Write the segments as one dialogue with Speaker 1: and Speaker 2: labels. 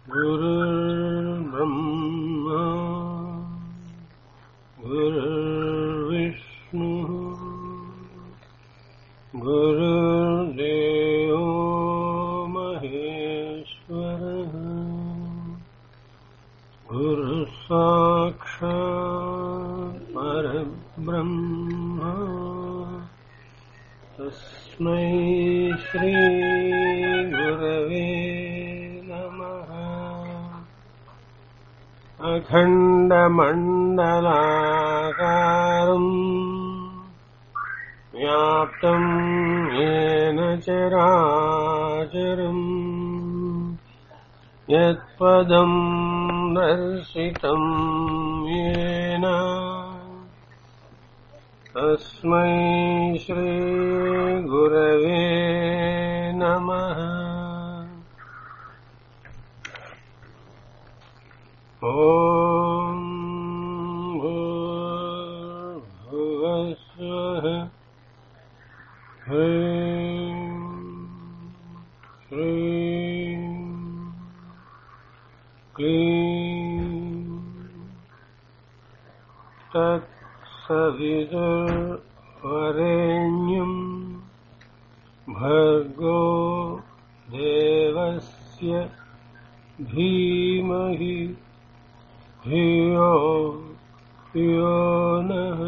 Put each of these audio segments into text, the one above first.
Speaker 1: गुरुर्ब्रह्मा गुरुर्विष्णुः गुरुर्देवो महेश्वरः गुरुसाक्षात् परब्रह्मा तस्मै श्रीगुरवे नमः अखण्डमण्डलाकारम् व्याप्तम् येन चराचरम् यत्पदम् दर्शितम् येन तस्मै श्रीगुरवे नमः ॐ भूर्भुवस्वः ह्रीं श्रीं क्लीं तत्सवितुर्वरेण्यम् भर्गो देवस्य धीमहि धियो यो नः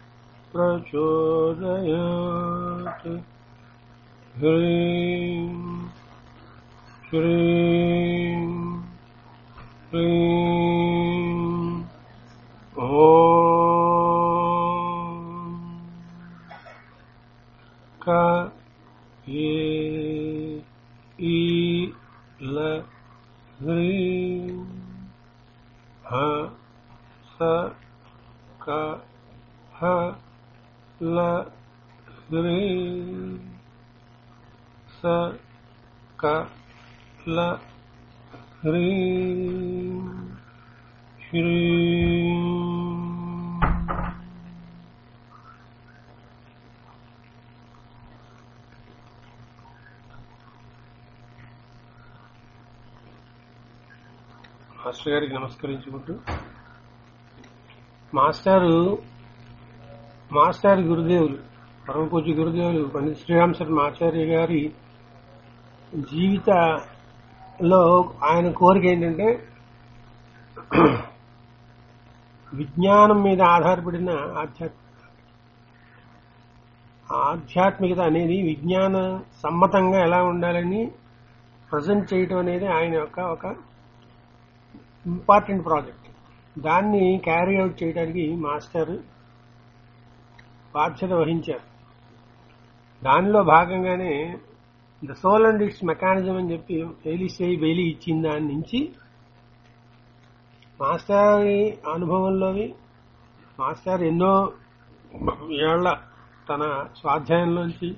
Speaker 1: प्रचोदयात् ह्रीं श्रीं क्लीं ॐ क ये ई ल ह्रीं ह स क ह ल ह्रीं स क ल ह्रीं श्रीं మాస్టర్ గారికి నమస్కరించుకుంటూ మాస్టారు మాస్టర్ గురుదేవులు పరమ పూజ్య గురుదేవులు పండిత్ శ్రీరామ్ శర్మ ఆచార్య గారి జీవితలో ఆయన కోరిక ఏంటంటే విజ్ఞానం మీద ఆధారపడిన ఆధ్యాత్మిక ఆధ్యాత్మికత అనేది విజ్ఞాన సమ్మతంగా ఎలా ఉండాలని ప్రజెంట్ చేయటం అనేది ఆయన యొక్క ఒక ఇంపార్టెంట్ ప్రాజెక్ట్ దాన్ని క్యారీ అవుట్ చేయడానికి మాస్టర్ బాధ్యత వహించారు దానిలో భాగంగానే the soul and its mechanism అని చెప్పి ఎలిసేయి బెలి ఇచ్చిన దాని నుంచి మాస్టర్ అనుభవంలోని మాస్టర్ ఎన్నో ఏళ్ల తన స్వాధ్యాయంలోంచి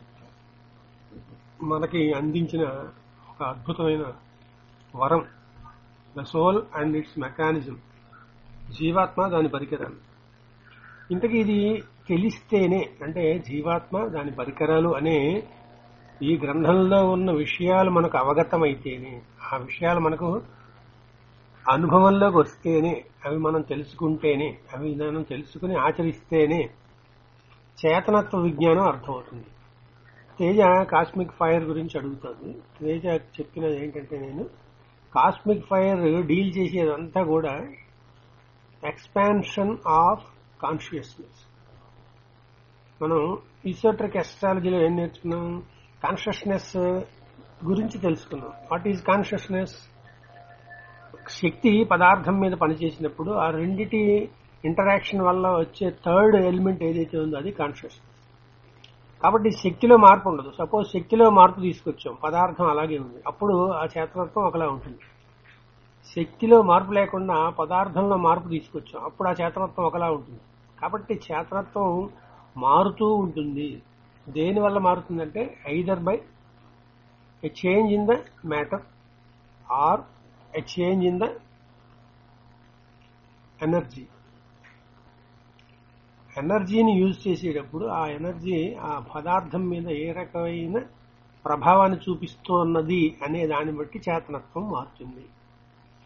Speaker 1: మనకి అందించిన ఒక అద్భుతమైన వరం the soul and its mechanism జీవాత్మ దాని పరికరాలు ఇంతకీ ఇది తెలిస్తేనే అంటే జీవాత్మ దాని పరికరాలు అనే ఈ గ్రంథంలో ఉన్న విషయాలు మనకు అవగతమైతేనే ఆ విషయాలు మనకు అనుభవంలోకి వస్తేనే అవి మనం తెలుసుకుంటేనే అవి మనం తెలుసుకుని ఆచరిస్తేనే చేతనత్వ విజ్ఞానం అర్థమవుతుంది తేజ కాస్మిక్ ఫైర్ గురించి అడుగుతుంది తేజ చెప్పినది ఏంటంటే నేను కాస్మిక్ ఫైర్ డీల్ చేసేదంతా కూడా ఎక్స్పాన్షన్ ఆఫ్ కాన్షియస్నెస్ మనం ఈసోట్రిక్ ఎస్ట్రాలజీలో ఏం నేర్చుకున్నాం కాన్షియస్నెస్ గురించి తెలుసుకున్నాం వాట్ ఈజ్ కాన్షియస్నెస్ శక్తి పదార్థం మీద పనిచేసినప్పుడు ఆ రెండిటి ఇంటరాక్షన్ వల్ల వచ్చే థర్డ్ ఎలిమెంట్ ఏదైతే ఉందో అది కాన్షియస్నెస్ కాబట్టి శక్తిలో మార్పు ఉండదు సపోజ్ శక్తిలో మార్పు తీసుకొచ్చాం పదార్థం అలాగే ఉంది అప్పుడు ఆ చేతనత్వం ఒకలా ఉంటుంది శక్తిలో మార్పు లేకుండా పదార్థంలో మార్పు తీసుకొచ్చాం అప్పుడు ఆ చేతనత్వం ఒకలా ఉంటుంది కాబట్టి చేతనత్వం మారుతూ ఉంటుంది దేని వల్ల మారుతుందంటే either by a change in the matter or a change in the energy ఎనర్జీని యూజ్ చేసేటప్పుడు ఆ ఎనర్జీ ఆ పదార్థం మీద ఏ రకమైన ప్రభావాన్ని చూపిస్తున్నది అనే దాన్ని బట్టి చేతనత్వం మారుతుంది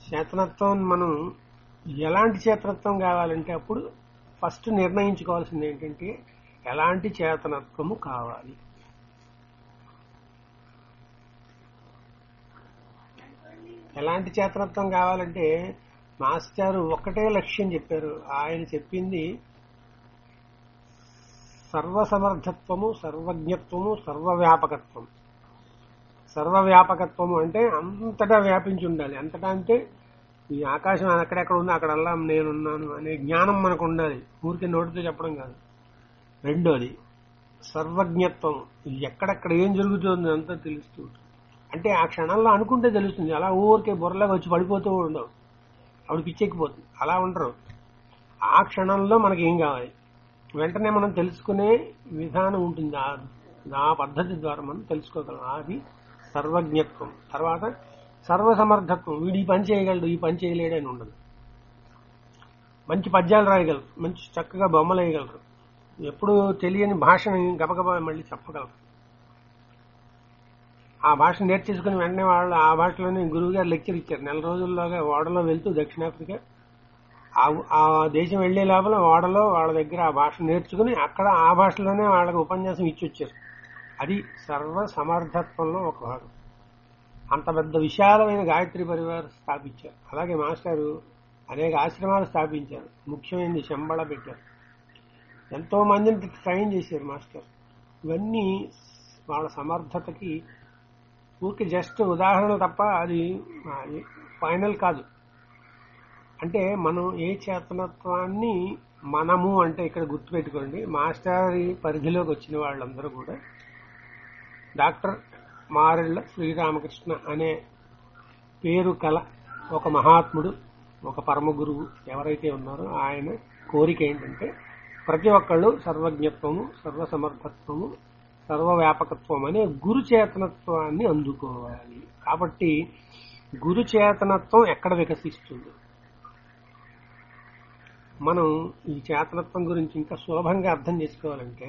Speaker 1: చేతనత్వం మనం ఎలాంటి చేతనత్వం కావాలంటే అప్పుడు ఫస్ట్ నిర్ణయించుకోవాల్సింది ఏంటంటే ఎలాంటి చేతనత్వము కావాలి ఎలాంటి చేతనత్వం కావాలంటే మాస్టారు ఒక్కటే లక్ష్యం చెప్పారు ఆయన చెప్పింది సర్వసమర్థత్వము సర్వజ్ఞత్వము సర్వవ్యాపకత్వం సర్వవ్యాపకత్వము అంటే అంతటా వ్యాపించి ఉండాలి అంతటా అంటే ఈ ఆకాశం ఎక్కడెక్కడ ఉందో అక్కడల్లా నేనున్నాను అనే జ్ఞానం మనకు ఉండాలి ఊరికి నోటితో చెప్పడం కాదు రెండోది సర్వజ్ఞత్వం ఎక్కడెక్కడ ఏం జరుగుతుంది అంతా తెలుస్తూ ఉంటుంది. అంటే ఆ క్షణంలో అనుకుంటే తెలుస్తుంది అలా ఊరికే బుర్రలాగా వచ్చి పడిపోతూ ఉండవు ఆవిడ పిచ్చెక్కిపోతుంది అలా ఉండరు ఆ క్షణంలో మనకి ఏం కావాలి వెంటనే మనం తెలుసుకునే విధానం ఉంటుంది ఆ ఆ పద్ధతి ద్వారా మనం తెలుసుకోగలం అది సర్వజ్ఞత్వం తర్వాత సర్వసమర్థత్వం వీడు ఈ పని చేయగలడు ఈ పని చేయలేడు అని ఉండదు మంచి పద్యాలు రాయగలరు మంచి చక్కగా బొమ్మలు వేయగలరు ఎప్పుడు తెలియని భాషని గబగబా మళ్ళీ చెప్పగలరు ఆ భాష నేర్చేసుకుని వెంటనే వాళ్ళు ఆ భాషలోనే గురువు గారు లెక్చర్ ఇచ్చారు నెల రోజుల్లోగా ఓడలో వెళ్తూ దక్షిణాఫ్రికా ఆ- ఆ దేశం వెళ్లే లోపల ఓడలో వాళ్ళ దగ్గర ఆ భాష నేర్చుకుని అక్కడ ఆ భాషలోనే వాళ్ళకి ఉపన్యాసం ఇచ్చి వచ్చారు అది సర్వ సమర్థత్వంలో ఒక భాగం అంత పెద్ద విశాలమైన గాయత్రి పరివారం స్థాపించారు అలాగే మాస్టారు అనేక ఆశ్రమాలు స్థాపించారు ముఖ్యమైనది శంబళ పెట్టారు ఎంతో మందిని ట్రైన్ చేశారు మాస్టర్ ఇవన్నీ వాళ్ళ సమర్థతకి ఊరికి జస్ట్ ఉదాహరణ తప్ప అది అది ఫైనల్ కాదు అంటే మనం ఏ చేతనత్వాన్ని మనము అంటే ఇక్కడ గుర్తుపెట్టుకోండి మాస్టర్ పరిధిలోకి వచ్చిన వాళ్ళందరూ కూడా డాక్టర్ మారెళ్ళ శ్రీరామకృష్ణ అనే పేరు కల ఒక మహాత్ముడు ఒక పరమ గురువు ఎవరైతే ఉన్నారో ఆయన కోరిక ఏంటంటే ప్రతి ఒక్కళ్ళు సర్వజ్ఞత్వము సర్వసమర్థత్వము సర్వవ్యాపకత్వం అనే గురు చేతనత్వాన్ని అందుకోవాలి కాబట్టి గురు చేతనత్వం ఎక్కడ వికసిస్తుంది మనం ఈ చేతనత్వం గురించి ఇంకా సులభంగా అర్థం చేసుకోవాలంటే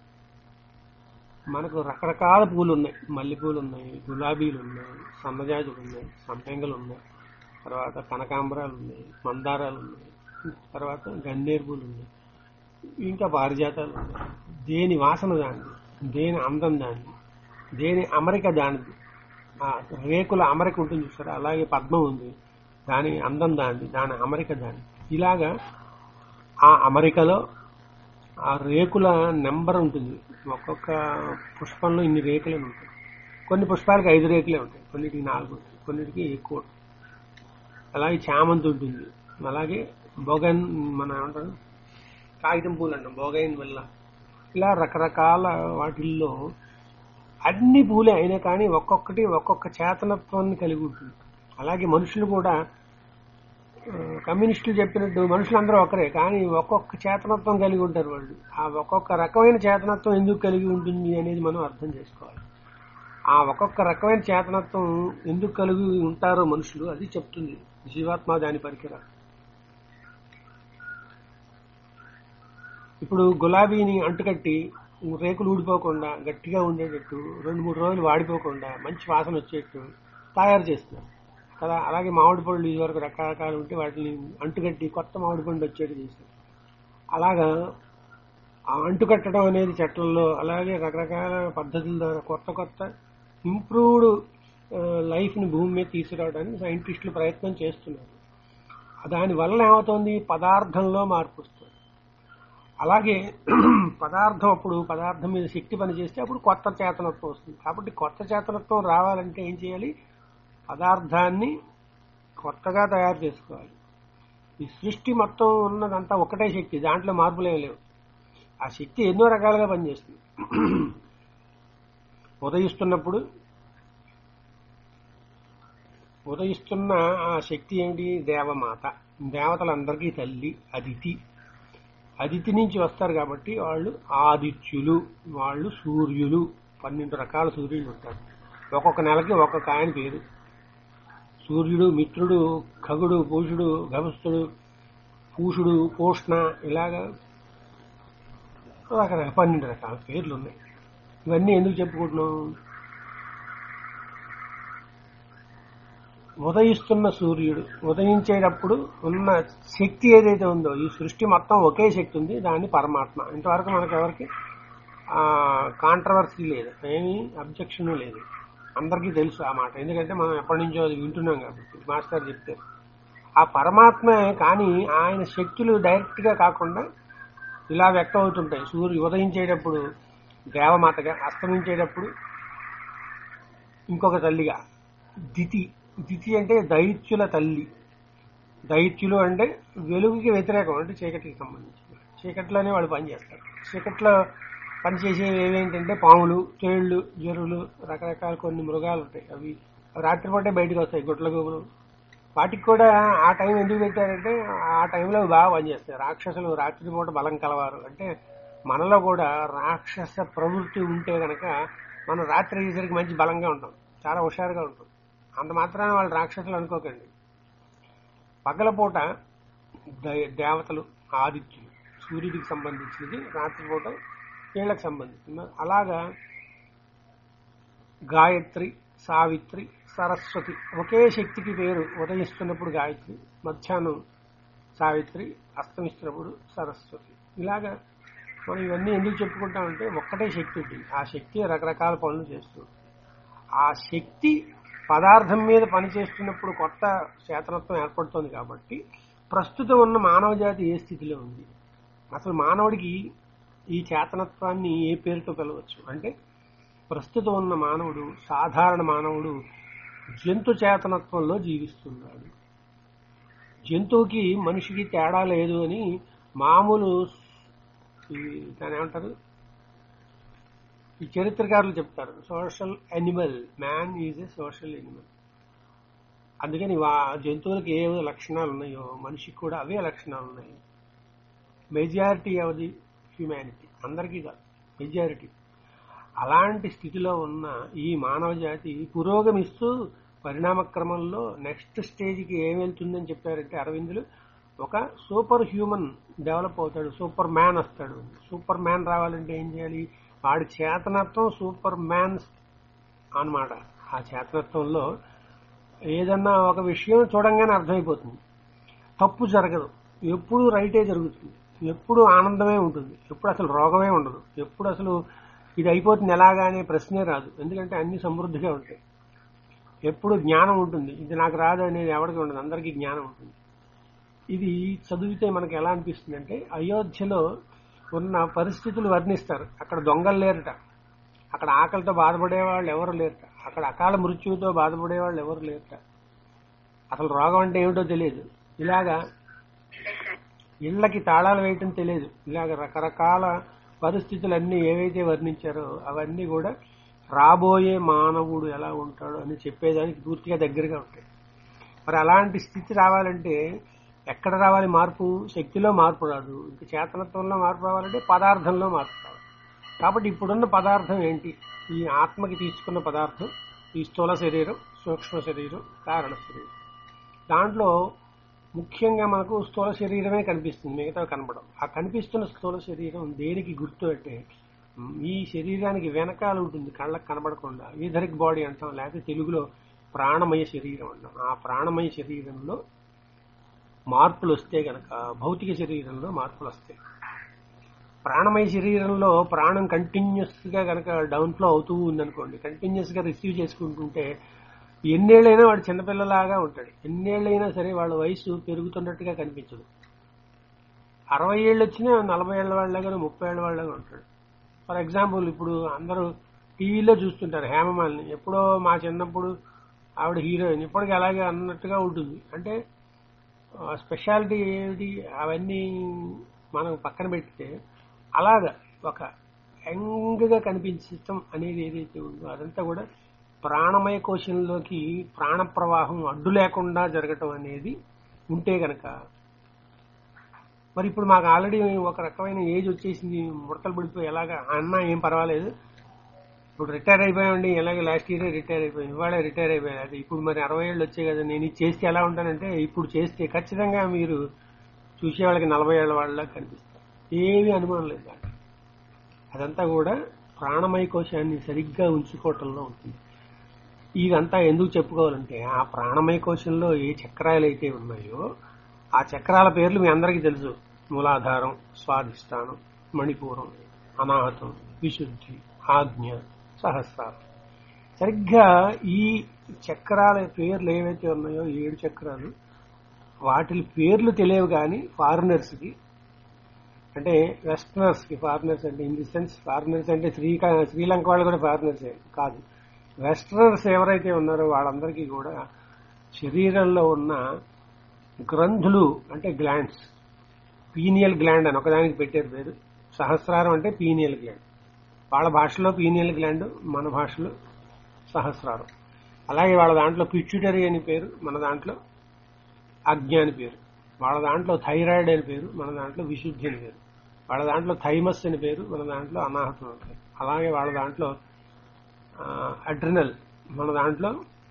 Speaker 1: మనకు రకరకాల పూలు ఉన్నాయి మల్లెపూలు ఉన్నాయి గులాబీలు ఉన్నాయి సన్నజాజులు ఉన్నాయి సంపెంగలు ఉన్నాయి తర్వాత కనకాంబరాలు ఉన్నాయి మందారాలు ఉన్నాయి తర్వాత గన్నేరు పూలు ఉన్నాయి ఇంకా పారిజాతాలు ఉన్నాయి దేని వాసన దానిది దేని అందం దానిది దేని అమరిక దానిది ఆ రేకుల అమరిక ఉంటుంది చూసారా అలాగే పద్మం ఉంది దాని అందం దానిది దాని అమరిక దాని ఇలాగా ఆ అమరికలో ఆ రేకుల నెంబర్ ఉంటుంది ఒక్కొక్క పుష్పంలో ఇన్ని రేకులే ఉంటాయి కొన్ని పుష్పాలకి ఐదు రేకులే ఉంటాయి కొన్నిటికి నాలుగు ఉంటాయి కొన్నిటికి ఎక్కువ ఉంటాయి అలాగే చామంతి ఉంటుంది అలాగే బొగన్ మన ఏమంటారు కాగితం పూలు అంటాం బొగైన్ వల్ల ఇలా రకరకాల వాటిల్లో అన్ని పూలే అయినా కానీ ఒక్కొక్కటి ఒక్కొక్క చేతనత్వాన్ని కలిగి ఉంటుంది అలాగే మనుషులు కూడా ఆ, కమ్యూనిస్టులు చెప్పినట్టు మనుషులందరూ ఒకరే కానీ ఒక్కొక్క చేతనత్వం కలిగి ఉంటారు వాళ్ళు ఆ ఒక్కొక్క రకమైన చేతనత్వం ఎందుకు కలిగి ఉంటుంది అనేది మనం అర్థం చేసుకోవాలి ఆ ఒక్కొక్క రకమైన చేతనత్వం ఎందుకు కలిగి ఉంటారో మనుషులు అది చెప్తుంది జీవాత్మ దాని పరికరాలు ఇప్పుడు గులాబీని అంటుకట్టి రేకులు ఊడిపోకుండా గట్టిగా ఉండేటట్టు రెండు మూడు రోజులు వాడిపోకుండా మంచి వాసన వచ్చేట్టు తయారు చేస్తున్నారు కదా అలాగే మామిడి పళ్ళు ఇదివరకు రకరకాలు ఉంటే వాటిని అంటుకట్టి కొత్త మామిడి పండు వచ్చేట్టు చేశారు అలాగా ఆ అంటుకట్టడం అనేది చెట్లలో అలాగే రకరకాల పద్ధతుల ద్వారా కొత్త కొత్త ఇంప్రూవ్డ్ లైఫ్ని భూమి మీద తీసుకురావడానికి సైంటిస్టులు ప్రయత్నం చేస్తున్నారు దాని వల్ల ఏమవుతుంది పదార్థంలో మార్పు వస్తుంది అలాగే పదార్థం అప్పుడు పదార్థం మీద శక్తి పనిచేస్తే అప్పుడు కొత్త చేతనత్వం వస్తుంది కాబట్టి కొత్త చేతనత్వం రావాలంటే ఏం చేయాలి పదార్థాన్ని కొత్తగా తయారు చేసుకోవాలి ఈ సృష్టి మొత్తం ఉన్నదంతా ఒకటే శక్తి దాంట్లో మార్పులేం లేవు ఆ శక్తి ఎన్నో రకాలుగా పనిచేస్తుంది ఉదయిస్తున్నప్పుడు ఉదయిస్తున్న ఆ శక్తి ఏమిటి దేవమాత దేవతలందరికీ తల్లి అదితి అదితి నుంచి వస్తారు కాబట్టి వాళ్ళు ఆదిత్యులు వాళ్ళు సూర్యులు పన్నెండు రకాల సూర్యులు ఉంటారు ఒక్కొక్క నెలకి ఒక్కొక్క ఆయన పేరు సూర్యుడు మిత్రుడు ఖగుడు పూషుడు గభస్తుడు పూషుడు పోష్ణ ఇలాగా రకరకాల పన్నెండు రకాల పేర్లు ఉన్నాయి ఇవన్నీ ఎందుకు చెప్పుకుంటున్నాం ఉదయిస్తున్న సూర్యుడు ఉదయించేటప్పుడు ఉన్న శక్తి ఏదైతే ఉందో ఈ సృష్టి మొత్తం ఒకే శక్తి ఉంది దాన్ని పరమాత్మ ఇంతవరకు మనకు ఎవరికి కాంట్రవర్సీ లేదు ఏమీ అబ్జెక్షన్ లేదు అందరికీ తెలుసు ఆ మాట ఎందుకంటే మనం ఎప్పటి నుంచో అది వింటున్నాం కాబట్టి మాస్టర్ చెప్తే ఆ పరమాత్మే కానీ ఆయన శక్తులు డైరెక్ట్ గా కాకుండా ఇలా వ్యక్తం అవుతుంటాయి సూర్యు ఉదయించేటప్పుడు దేవమాతగా అస్తమించేటప్పుడు ఇంకొక తల్లిగా దితి దితి అంటే దైత్యుల తల్లి దైత్యులు అంటే వెలుగుకి వ్యతిరేకం అంటే చీకటికి సంబంధించి చీకట్లోనే వాళ్ళు పనిచేస్తారు చీకట్లో పనిచేసేవి ఏవేంటంటే పాములు తేళ్లు జరులు రకరకాల కొన్ని మృగాలు ఉంటాయి అవి రాత్రిపూటే బయటకు వస్తాయి గుట్ల గోపులు వాటికి కూడా ఆ టైం ఎందుకు పెట్టారంటే ఆ టైంలో అవి బాగా పనిచేస్తాయి రాక్షసులు రాత్రిపూట బలం కలవారు అంటే మనలో కూడా రాక్షస ప్రవృత్తి ఉంటే గనక మనం రాత్రి అయ్యేసరికి మంచి బలంగా ఉంటాం చాలా హుషారుగా ఉంటాం అంత మాత్రాన వాళ్ళు రాక్షసులు అనుకోకండి పగలపూట దే- దేవతలు ఆదిత్యులు సూర్యుడికి సంబంధించినది రాత్రిపూట వీళ్ళకి సంబంధించింది అలాగా గాయత్రి సావిత్రి సరస్వతి ఒకే శక్తికి పేరు ఉదయిస్తున్నప్పుడు గాయత్రి మధ్యాహ్నం సావిత్రి అస్తమిస్తున్నప్పుడు సరస్వతి ఇలాగా మనం ఇవన్నీ ఎందుకు చెప్పుకుంటామంటే ఒక్కటే శక్తి ఉంటుంది ఆ శక్తి రకరకాల పనులు చేస్తుంది ఆ శక్తి పదార్థం మీద పనిచేస్తున్నప్పుడు కొత్త చేతనత్వం ఏర్పడుతోంది కాబట్టి ప్రస్తుతం ఉన్న మానవ జాతి ఏ స్థితిలో ఉంది అసలు మానవుడికి ఈ చేతనత్వాన్ని ఏ పేరుతో పిలవచ్చు అంటే ప్రస్తుతం ఉన్న మానవుడు సాధారణ మానవుడు జంతు చేతనత్వంలో జీవిస్తున్నాడు జంతువుకి మనిషికి తేడా లేదు అని మామూలు ఈ దాని ఏమంటారు ఈ చరిత్రకారులు చెప్తారు social animal man is a social animal అందుకని వా జంతువులకు ఏ లక్షణాలు ఉన్నాయో మనిషికి కూడా అవే లక్షణాలు ఉన్నాయి మెజారిటీ ఆఫ్ ది హ్యుమానిటీ అందరికీ కాదు మెజారిటీ అలాంటి స్థితిలో ఉన్న ఈ మానవ జాతి పురోగమిస్తూ పరిణామ క్రమంలో నెక్స్ట్ స్టేజ్కి ఏం వెళ్తుందని చెప్పారంటే అరవిందులు ఒక సూపర్ హ్యూమన్ డెవలప్ అవుతాడు సూపర్ మ్యాన్ వస్తాడు సూపర్ మ్యాన్ రావాలంటే ఏం చేయాలి వాడి చేతనత్వం సూపర్ మ్యాన్స్ అన్నమాట ఆ చేతనత్వంలో ఏదన్నా ఒక విషయం చూడంగానే అర్థమైపోతుంది తప్పు జరగదు ఎప్పుడు రైటే జరుగుతుంది ఎప్పుడు ఆనందమే ఉంటుంది ఎప్పుడు అసలు రోగమే ఉండదు ఎప్పుడు అసలు ఇది అయిపోతుంది ఎలాగా అనే ప్రశ్నే రాదు ఎందుకంటే అన్ని సమృద్ధిగా ఉంటాయి ఎప్పుడు జ్ఞానం ఉంటుంది ఇది నాకు రాదు అనేది ఎవరికి ఉండదు అందరికీ జ్ఞానం ఉంటుంది ఇది చదివితే మనకి ఎలా అనిపిస్తుంది అంటే అయోధ్యలో ఉన్న పరిస్థితులు వర్ణిస్తారు అక్కడ దొంగలు లేరట అక్కడ ఆకలితో బాధపడే వాళ్ళు ఎవరు లేరట అక్కడ అకాల మృత్యువుతో బాధపడే వాళ్ళు ఎవరు లేరట అసలు రోగం అంటే ఏమిటో తెలియదు ఇలాగా ఇళ్ళకి తాళాలు వేయటం తెలియదు ఇలాగ రకరకాల పరిస్థితులన్నీ ఏవైతే వర్ణించారో అవన్నీ కూడా రాబోయే మానవుడు ఎలా ఉంటాడో అని చెప్పేదానికి పూర్తిగా దగ్గరగా ఉంటాయి మరి అలాంటి స్థితి రావాలంటే ఎక్కడ రావాలి మార్పు శక్తిలో మార్పు రాదు ఇంక చేతనత్వంలో మార్పు రావాలంటే పదార్థంలో మార్పు రావాలి కాబట్టి ఇప్పుడున్న పదార్థం ఏంటి ఈ ఆత్మకి తీసుకున్న పదార్థం ఈ స్థూల శరీరం సూక్ష్మ శరీరం కారణ శరీరం దాంట్లో ముఖ్యంగా మనకు స్థూల శరీరమే కనిపిస్తుంది మిగతా కనపడం ఆ కనిపిస్తున్న స్థూల శరీరం దేనికి గుర్తు అంటే ఉమ్, ఈ శరీరానికి వెనకాల ఉంటుంది కళ్ళకు కనబడకుండా ఈథరిక్ బాడీ అంటాం లేకపోతే తెలుగులో ప్రాణమయ శరీరం అంటాం ఆ ప్రాణమయ శరీరంలో మార్పులు వస్తే గనక భౌతిక శరీరంలో మార్పులు వస్తాయి ప్రాణమయ శరీరంలో ప్రాణం కంటిన్యూస్ గా గనక డౌన్ ఫ్లో అవుతూ ఉందనుకోండి కంటిన్యూస్ గా రిసీవ్ చేసుకుంటుంటే ఎన్నేళ్ళైనా వాడు చిన్నపిల్లలాగా ఉంటాడు ఎన్నేళ్ళైనా సరే వాళ్ళ వయసు పెరుగుతున్నట్టుగా కనిపించదు అరవై ఏళ్ళు వచ్చినా నలభై ఏళ్ళ వాళ్ళగా ముప్పై ఏళ్ళ వాళ్ళగా ఉంటాడు ఫర్ ఎగ్జాంపుల్ ఇప్పుడు అందరూ టీవీలో చూస్తుంటారు హేమమాలిని ఎప్పుడో మా చిన్నప్పుడు ఆవిడ హీరోయిన్ ఇప్పటికీ అలాగే అన్నట్టుగా ఉంటుంది అంటే స్పెషాలిటీ ఏమిటి అవన్నీ మనం పక్కన పెడితే అలాగా ఒక యంగ్గా కనిపించటం అనేది ఏదైతే ఉందో అదంతా కూడా ప్రాణమయ కోశంలోకి ప్రాణ ప్రవాహం అడ్డు లేకుండా జరగటం అనేది ఉంటే గనక మరి ఇప్పుడు మాకు ఆల్రెడీ ఒక రకమైన ఏజ్ వచ్చేసింది ముడతలు పడిపోయి ఎలాగా అన్న ఏం పర్వాలేదు ఇప్పుడు రిటైర్ అయిపోయామండి ఎలాగే లాస్ట్ ఇయర్ రిటైర్ అయిపోయింది ఇవాళ రిటైర్ అయిపోయాయి అది ఇప్పుడు మరి అరవై ఏళ్ళు వచ్చాయి కదా నేను ఇది చేస్తే ఎలా ఉంటానంటే ఇప్పుడు చేస్తే ఖచ్చితంగా మీరు చూసే వాళ్ళకి నలభై ఏళ్ళ వాళ్ళ కనిపిస్తారు ఏమీ అనుమానం లేదు దాంట్లో అదంతా కూడా ప్రాణమయ కోశాన్ని సరిగ్గా ఉంచుకోవటంలో ఉంటుంది ఇదంతా ఎందుకు చెప్పుకోవాలంటే ఆ ప్రాణమయ కోశంలో ఏ చక్రాలు అయితే ఉన్నాయో ఆ చక్రాల పేర్లు మీ అందరికీ తెలుసు మూలాధారం స్వాధిష్టానం మణిపూరం అనాహతం విశుద్ధి ఆజ్ఞ సహస్రారం సరిగ్గా ఈ చక్రాల పేర్లు ఏవైతే ఉన్నాయో ఏడు చక్రాలు వాటి పేర్లు తెలియవు కానీ ఫారినర్స్ కి అంటే వెస్టర్నర్స్ కి ఫారినర్స్ అంటే ఇన్ ది సెన్స్ ఫారినర్స్ అంటే శ్రీకా శ్రీలంక వాళ్ళు కూడా ఫారినర్స్ కాదు వెస్టర్నర్స్ ఎవరైతే ఉన్నారో వాళ్ళందరికీ కూడా శరీరంలో ఉన్న గ్రంథులు అంటే గ్లాండ్స్ పీనియల్ గ్లాండ్ అని ఒకదానికి పెట్టారు పేరు సహస్రారం అంటే పీనియల్ గ్లాండ్ వాళ్ళ భాషలో పీనియల్ గ్లాండ్ మన భాషలో సహస్రారం అలాగే వాళ్ళ దాంట్లో పిచ్యుటరీ అని పేరు మన దాంట్లో అజ్ఞ అని పేరు వాళ్ళ దాంట్లో థైరాయిడ్ అని పేరు మన దాంట్లో విశుద్ధి అని పేరు వాళ్ళ దాంట్లో థైమస్ అని పేరు మన దాంట్లో అనాహతం అని పేరు అలాగే వాళ్ళ దాంట్లో అడ్రినల్ మన దాంట్లో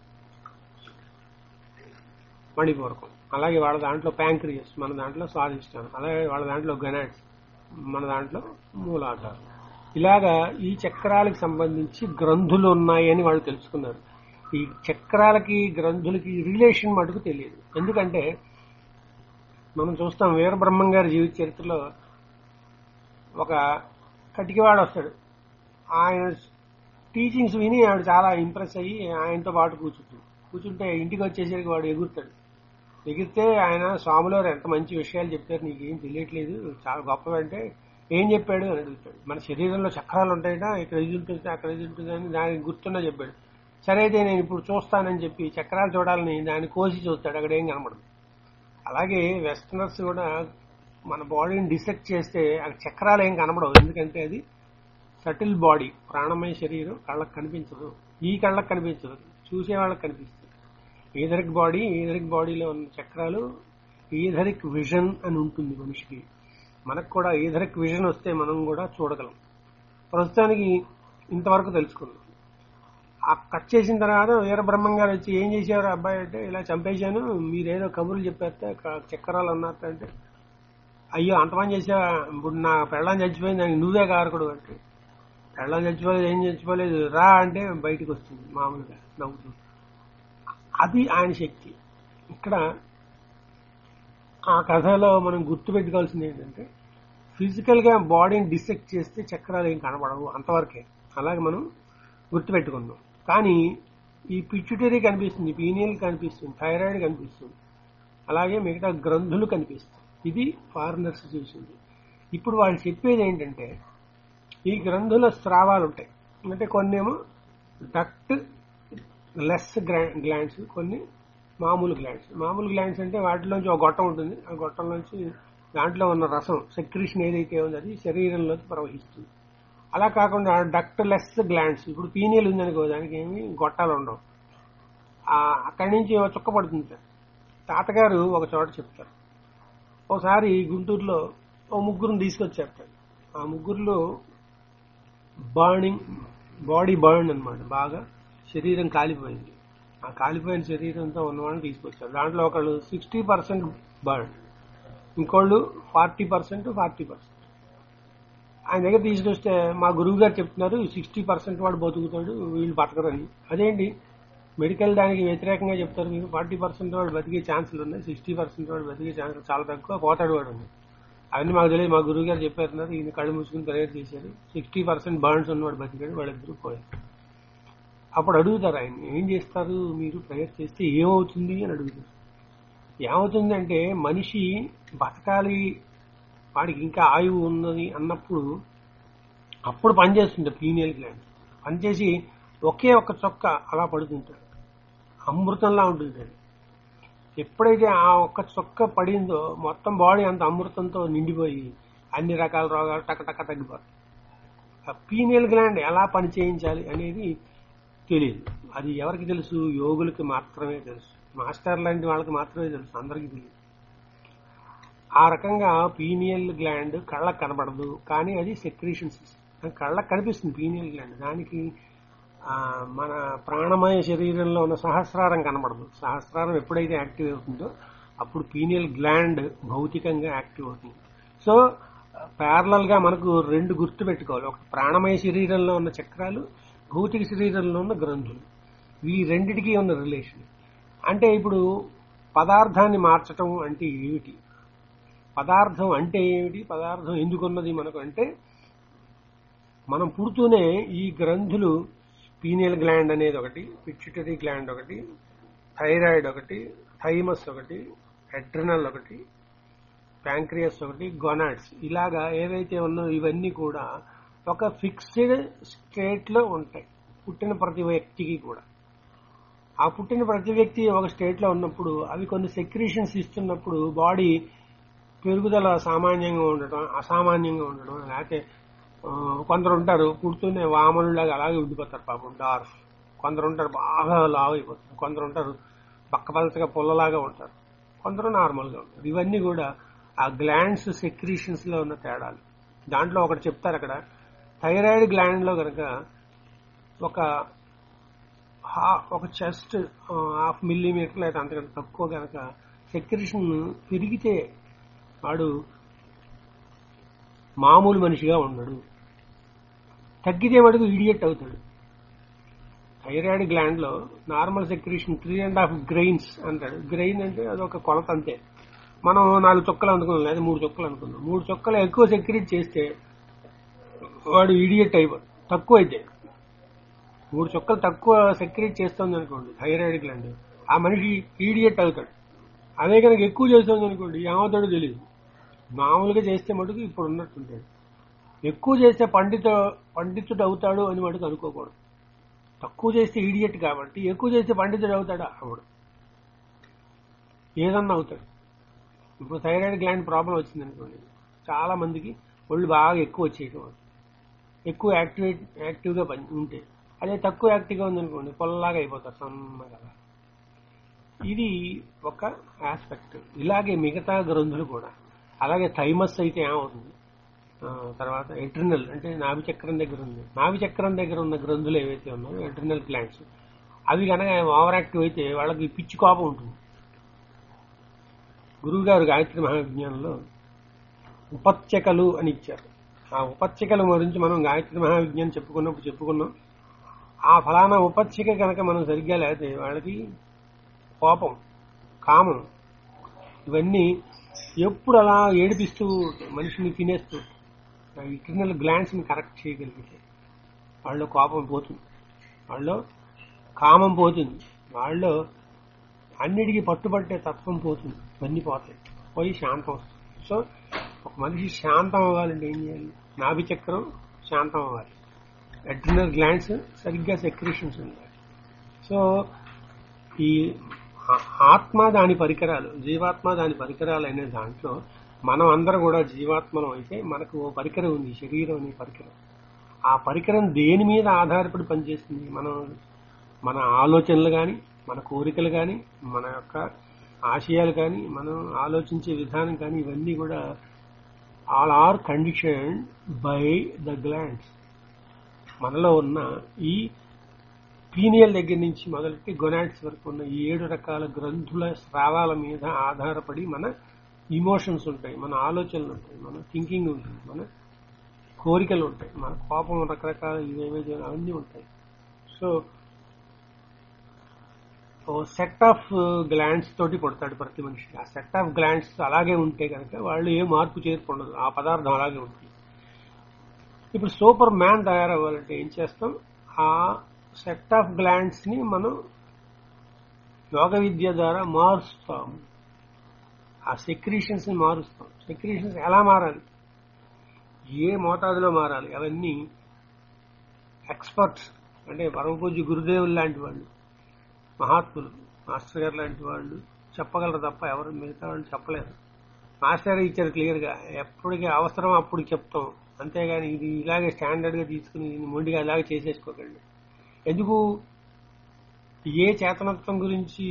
Speaker 1: మణిపూరకం అలాగే వాళ్ళ దాంట్లో ప్యాంక్రియస్ మన దాంట్లో స్వాదిష్టానం అలాగే వాళ్ళ దాంట్లో గనాడ్స్ మన దాంట్లో మూలాధారం ఇలాగా ఈ చక్రాలకు సంబంధించి గ్రంథులు ఉన్నాయని వాళ్ళు తెలుసుకున్నారు ఈ చక్రాలకి గ్రంథులకి రిలేషన్ మటుకు తెలియదు ఎందుకంటే మనం చూస్తాం వీరబ్రహ్మం గారి జీవిత చరిత్రలో ఒక కటికివాడు వస్తాడు ఆయన టీచింగ్స్ విని ఆవిడ చాలా ఇంప్రెస్ అయ్యి ఆయనతో పాటు కూర్చుంటుంది కూర్చుంటే ఇంటికి వచ్చేసరికి వాడు ఎగురుతాడు ఎగిరితే ఆయన స్వాములారు ఎంత మంచి విషయాలు చెప్పారు నీకేం తెలియట్లేదు చాలా గొప్పవంటే ఏం చెప్పాడు అని అడుగుతాడు మన శరీరంలో చక్రాలు ఉంటాయట ఇక్కడ ఇది ఉంటుంది అక్కడ ఇది ఉంటుంది అని దానికి గుర్తున్నా చెప్పాడు సరే అయితే నేను ఇప్పుడు చూస్తానని చెప్పి చక్రాలు చూడాలని దాన్ని కోసి చూస్తాడు అక్కడ ఏం కనబడదు అలాగే వెస్టర్నర్స్ కూడా మన బాడీని డిసెక్ట్ చేస్తే ఆ చక్రాలు ఏం కనబడవు ఎందుకంటే అది సటిల్ బాడీ ప్రాణమయ శరీరం కళ్ళకు కనిపించదు ఈ కళ్ళకు కనిపించదు చూసే వాళ్ళకి కనిపిస్తుంది ఈథరిక్ బాడీ ఈథరిక్ బాడీలో ఉన్న చక్రాలు ఈథరిక్ విజన్ అని ఉంటుంది మనిషికి మనకు కూడా ఈథరిక్ విజన్ వస్తే మనం కూడా చూడగలం ప్రస్తుతానికి ఇంతవరకు తెలుసుకున్నాం ఆ కట్ చేసిన తర్వాత వీరబ్రహ్మం గారు వచ్చి ఏం చేశారు అబ్బాయి అంటే ఇలా చంపేశాను మీరేదో కబుర్లు చెప్పేస్తే క- చక్రాలు అన్నారు అంటే అయ్యో అంత పని చేసా ఇప్పుడు నా పెళ్ళం చచ్చిపోయింది దానికి నువ్వే కారకుడు అంటే పెళ్ళం చచ్చిపోలేదు ఏం చచ్చిపోలేదు రా అంటే బయటకు వస్తుంది మామూలుగా నవ్వుతూ అది ఆయన శక్తి ఇక్కడ ఆ కథలో మనం గుర్తుపెట్టుకోవాల్సింది ఏంటంటే ఫిజికల్ గా బాడీని డిసెక్ట్ చేస్తే చక్రాలు ఏం కనబడవు అంతవరకే అలాగే మనం గుర్తుపెట్టుకుందాం కానీ ఈ పిచ్యుటరీ కనిపిస్తుంది పీనియల్ కనిపిస్తుంది థైరాయిడ్ కనిపిస్తుంది అలాగే మిగతా గ్రంథులు కనిపిస్తాయి ఇది ఫారినర్స్ చూసింది ఇప్పుడు వాళ్ళు చెప్పేది ఏంటంటే ఈ గ్రంథుల స్రావాలు ఉంటాయి అంటే కొన్ని ఏమో డక్ట్ లెస్ గ్లాండ్స్ కొన్ని మామూలు గ్లాండ్స్ మామూలు గ్లాండ్స్ అంటే వాటిలోంచి ఒక గొట్టం ఉంటుంది ఆ గొట్టంలోంచి దాంట్లో ఉన్న రసం సెక్రిషన్ ఏదైతే ఉందో అది శరీరంలోకి ప్రవహిస్తుంది అలా కాకుండా డక్ట్ లెస్ గ్లాండ్స్ ఇప్పుడు పీనియల్ ఉందనుకో దానికి ఏమి గొట్టాలు ఉండవు ఆ అక్కడి నుంచి ఓ చుక్క పడుతుంది సార్ తాతగారు ఒక చోట చెప్తారు ఒకసారి గుంటూరులో ఓ ముగ్గురుని తీసుకొచ్చారు ఆ ముగ్గురులో బర్నింగ్ బాడీ బర్న్ అన్నమాట బాగా శరీరం కాలిపోయింది ఆ కాలిపోయిన శరీరంతో ఉన్నవాళ్ళని తీసుకొచ్చారు దాంట్లో ఒకళ్ళు సిక్స్టీ పర్సెంట్ బర్న్ ఇంకోళ్ళు ఫార్టీ పర్సెంట్ ఫార్టీ పర్సెంట్ ఆయన దగ్గర తీసుకొస్తే మా గురువు గారు చెప్తున్నారు సిక్స్టీ పర్సెంట్ వాడు బతుకుతాడు వీళ్ళు బతకరని అదేంటి మెడికల్ దానికి వ్యతిరేకంగా చెప్తారు మీరు ఫార్టీ పర్సెంట్ వాడు బతికే ఛాన్సులు ఉన్నాయి సిక్స్టీ పర్సెంట్ వాడు బతికే ఛాన్సులు చాలా తక్కువ పోతాడు వాడు ఉంది అవన్నీ మాకు తెలియదు మా గురువు గారు చెప్పారు ఈయన కళ్ళు మూసుకుని ప్రేయర్ చేశారు సిక్స్టీ పర్సెంట్ బర్న్స్ ఉన్నవాడు బతికాడు వాళ్ళిద్దరూ పోయారు అప్పుడు అడుగుతారు ఆయన ఏం చేస్తారు మీరు ప్రేయర్ చేస్తే ఏమవుతుంది అని అడుగుతారు ఏమవుతుందంటే మనిషి బతకాలి వాడికి ఇంకా ఆయువు ఉన్నది అన్నప్పుడు అప్పుడు పనిచేస్తుంది పీనియల్ గ్లాండ్ పనిచేసి ఒకే ఒక్క చొక్క అలా పడుతుంటాడు అమృతంలా ఉంటుంది అది. ఎప్పుడైతే ఆ ఒక్క చొక్క పడిందో మొత్తం బాడీ అంత అమృతంతో నిండిపోయి అన్ని రకాల రోగాలు టక టక తగ్గిపోతాయి ఆ పీనియల్ గ్లాండ్ ఎలా పని చేయించాలి అనేది తెలియదు అది ఎవరికి తెలుసు యోగులకి మాత్రమే తెలుసు మాస్టర్ లాంటి వాళ్ళకి మాత్రమే తెలుసు అందరికీ తెలియదు ఆ రకంగా పీనియల్ గ్లాండ్ కళ్ళకు కనబడదు కానీ అది సెక్రీషన్ సిస్టమ్ కళ్ళకు కనిపిస్తుంది పీనియల్ గ్లాండ్ దానికి ఆ, మన ప్రాణమయ శరీరంలో ఉన్న సహస్రారం కనబడదు సహస్రారం ఎప్పుడైతే యాక్టివ్ అవుతుందో అప్పుడు పీనియల్ గ్లాండ్ భౌతికంగా యాక్టివ్ అవుతుంది సో ప్యారలల్ గా మనకు రెండు గుర్తు పెట్టుకోవాలి ఒక ప్రాణమయ శరీరంలో ఉన్న చక్రాలు భౌతిక శరీరంలో ఉన్న గ్రంథులు ఈ రెండిటికి ఉన్న రిలేషన్ అంటే ఇప్పుడు పదార్థాన్ని మార్చటం అంటే ఏమిటి పదార్థం అంటే ఏమిటి పదార్థం ఎందుకున్నది మనకు అంటే మనం పుడుతూనే ఈ గ్రంథులు పీనియల్ గ్లాండ్ అనేది ఒకటి పిచ్యుటరీ గ్లాండ్ ఒకటి థైరాయిడ్ ఒకటి థైమస్ ఒకటి ఎడ్రినల్ ఒకటి ప్యాంక్రియస్ ఒకటి గొనాడ్స్ ఇలాగా ఏవైతే ఉన్నాయో ఇవన్నీ కూడా ఒక ఫిక్స్డ్ స్టేట్ లో ఉంటాయి పుట్టిన ప్రతి వ్యక్తికి కూడా ఆ పుట్టిన ప్రతి వ్యక్తి ఒక స్టేట్ లో ఉన్నప్పుడు అవి కొన్ని సెక్రీషన్స్ ఇస్తున్నప్పుడు బాడీ పెరుగుదల సామాన్యంగా ఉండటం అసామాన్యంగా ఉండటం లేకపోతే ఆ, కొందరు ఉంటారు పుడుతూనే వామనులాగా అలాగే ఉండిపోతారు పాపం డార్ఫ్ కొందరు ఉంటారు బాగా లావ్ అయిపోతారు కొందరు ఉంటారు పక్కపలచగా పుల్లలాగా ఉంటారు కొందరు నార్మల్ గా ఉంటారు ఇవన్నీ కూడా ఆ గ్లాండ్స్ సెక్రీషన్స్ లో ఉన్న తేడాలు దాంట్లో ఒకటి చెప్తారు అక్కడ థైరాయిడ్ గ్లాండ్ లో కనుక ఒక హా- ఒక చెస్ట్ హాఫ్ మిల్లీమీటర్ లేదా అంతకంటే తక్కువ కనుక సెక్రీషన్ పెరిగితే వాడు మామూలు మనిషిగా ఉండడు తగ్గితే మటుకు ఇడియట్ అవుతాడు థైరాయిడ్ గ్లాండ్ లో normal secretion three and half grains అంటాడు గ్రెయిన్ అంటే అదొక కొలత అంతే మనం నాలుగు చుక్కలు అనుకున్నాం లేదా మూడు చుక్కలు అనుకున్నాం మూడు చుక్కలు ఎక్కువ సెక్రీట్ చేస్తే వాడు ఇడియట్ అయిపోతాడు తక్కువ అయితే మూడు చుక్కలు తక్కువ సెక్రీట్ చేస్తుంది అనుకోండి థైరాయిడ్ గ్లాండ్ ఆ మనిషి ఈడియట్ అవుతాడు అదే కనుక ఎక్కువ చేస్తుంది అనుకోండి ఏమవుతాడో తెలియదు మామూలుగా చేస్తే మటుకు ఇప్పుడు ఉన్నట్టుంటాడు ఎక్కువ చేస్తే పండిత పండితుడు అవుతాడు అని మటుకు అనుకోకూడదు తక్కువ చేస్తే ఈడియట్ కాబట్టి ఎక్కువ చేస్తే పండితుడు అవుతాడా అవడు ఏదన్నా అవుతాడు ఇప్పుడు థైరాయిడ్ గ్లాండ్ ప్రాబ్లం వచ్చింది అనుకోండి చాలా మందికి ఒళ్ళు బాగా ఎక్కువ వచ్చేయటం వల్ల. ఎక్కువ యాక్టివేట్ యాక్టివ్గా పని ఉంటే అదే తక్కువ యాక్టివ్గా ఉందనుకోండి పొల్లలాగా అయిపోతారు సన్నగా అలా. ఇది ఒక ఆస్పెక్ట్ ఇలాగే మిగతా గ్రంథులు కూడా అలాగే థైమస్ అయితే ఏమవుతుంది ఆ, తర్వాత ఎట్రినల్ అంటే నాభి చక్రం దగ్గర ఉంది నాభి చక్రం దగ్గర ఉన్న గ్రంథులు ఏవైతే ఉన్నాయో ఎట్రినల్ గ్లాండ్స్ అవి కనుక ఓవర్ యాక్టివ్ అయితే వాళ్ళకి పిచ్చి కోపం ఉంటుంది గురువు గారు గాయత్రి మహావిజ్ఞానంలో ఉపత్యకలు అని ఇచ్చారు ఆ ఉపత్యకల గురించి మనం గాయత్రి మహావిజ్ఞానం చెప్పుకున్నప్పుడు చెప్పుకున్నాం ఆ ఫలానా ఉపత్యక కనుక మనం సరిగ్గా లేకపోతే వాళ్ళకి కోపం కామం ఇవన్నీ ఎప్పుడు అలా ఏడిపిస్తూ మనిషిని తినేస్తూ ఇంటర్నల్ గ్లాండ్స్ ని కరెక్ట్ చేయగలిగితే వాళ్ళలో కోపం పోతుంది వాళ్ళలో కామం పోతుంది వాళ్ళలో అన్నిటికీ పట్టుబట్టే తత్వం పోతుంది ఇవన్నీ పోతాయి పోయి శాంతం వస్తుంది సో ఒక మనిషి శాంతం అవ్వాలంటే ఏం చేయాలి నాభి చక్రం శాంతం అవ్వాలి అడ్రినల్ గ్లాండ్స్ సరిగ్గా సెక్రేషన్స్ ఉండాలి సో ఈ ఆ- ఆత్మ దాని పరికరాలు జీవాత్మ దాని పరికరాలు అనే దాంట్లో మనం అందరం కూడా జీవాత్మలం అయితే మనకు ఓ పరికరం ఉంది శరీరం అనే పరికరం ఆ పరికరం దేని మీద ఆధారపడి పనిచేస్తుంది మనం మన ఆలోచనలు కానీ మన కోరికలు కానీ మన యొక్క ఆశయాలు కానీ మనం ఆలోచించే విధానం కానీ ఇవన్నీ కూడా all are condition by the glands మనలో ఉన్న ఈ పీనియల్ దగ్గర నుంచి మొదలెట్టి గొనాడ్స్ వరకు ఉన్న ఈ ఏడు రకాల గ్రంథుల స్రావాల మీద ఆధారపడి మన ఇమోషన్స్ ఉంటాయి మన ఆలోచనలు ఉంటాయి మన థింకింగ్ ఉంటుంది మన కోరికలు ఉంటాయి మన కోపం రకరకాల ఇవేవైతే అవన్నీ ఉంటాయి సో ఓ సెట్ ఆఫ్ గ్లాండ్స్ తోటి పుడతాడు ప్రతి మనిషి ఆ సెట్ ఆఫ్ గ్లాండ్స్ అలాగే ఉంటే కనుక వాళ్ళు ఏ మార్పు చేర్పు ఉండదు ఆ పదార్థం అలాగే ఉంటుంది ఇప్పుడు సూపర్ మ్యాన్ తయారవ్వాలంటే ఏం చేస్తాం ఆ సెట్ ఆఫ్ గ్లాండ్స్ ని మనం యోగ విద్య ద్వారా మారుస్తాం ఆ సెక్రీషన్స్ ని మారుస్తాం సెక్రీషన్స్ ఎలా మారాలి ఏ మోతాదులో మారాలి అవన్నీ ఎక్స్పర్ట్స్ అంటే పరమపూజ్య గురుదేవులు లాంటి వాళ్ళు మహాత్ములు మాస్టర్ గారు లాంటి వాళ్ళు చెప్పగలరు తప్ప ఎవరు మిగతా వాళ్ళు చెప్పలేరు మాస్టర్ గారు ఇచ్చారు క్లియర్ గా ఎప్పటికి అవసరం అప్పుడు చెప్తాం అంతేగాని ఇది ఇలాగే స్టాండర్డ్ గా తీసుకుని దీన్ని మొండిగా ఇలాగే చేసేసుకోకండి ఎందుకు ఏ చేతనత్వం గురించి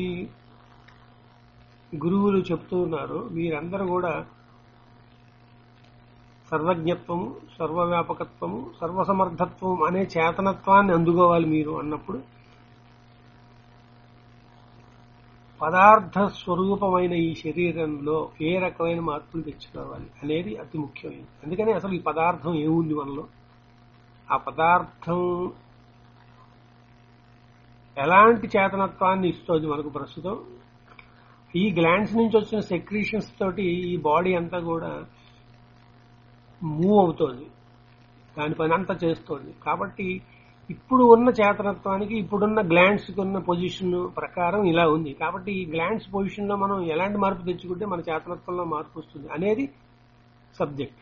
Speaker 1: గురువులు చెప్తూ ఉన్నారు మీరందరూ కూడా సర్వజ్ఞత్వము సర్వవ్యాపకత్వము సర్వసమర్థత్వం అనే చేతనత్వాన్ని అందుకోవాలి మీరు అన్నప్పుడు పదార్థ స్వరూపమైన ఈ శరీరంలో ఏ రకమైన మార్పులు తెచ్చుకోవాలి అనేది అతి ముఖ్యమైనది అందుకని అసలు ఈ పదార్థం ఏముంది మనలో ఆ పదార్థం ఎలాంటి చేతనత్వాన్ని ఇస్తుంది మనకు ప్రస్తుతం ఈ గ్లాండ్స్ నుంచి వచ్చిన సెక్రీషన్స్ తోటి ఈ బాడీ అంతా కూడా మూవ్ అవుతోంది దాని పని అంతా చేస్తోంది కాబట్టి ఇప్పుడు ఉన్న చేతనత్వానికి ఇప్పుడున్న గ్లాండ్స్ ఉన్న పొజిషన్ ప్రకారం ఇలా ఉంది కాబట్టి ఈ గ్లాండ్స్ పొజిషన్ లో మనం ఎలాంటి మార్పు తెచ్చుకుంటే మన చేతనత్వంలో మార్పు వస్తుంది అనేది సబ్జెక్ట్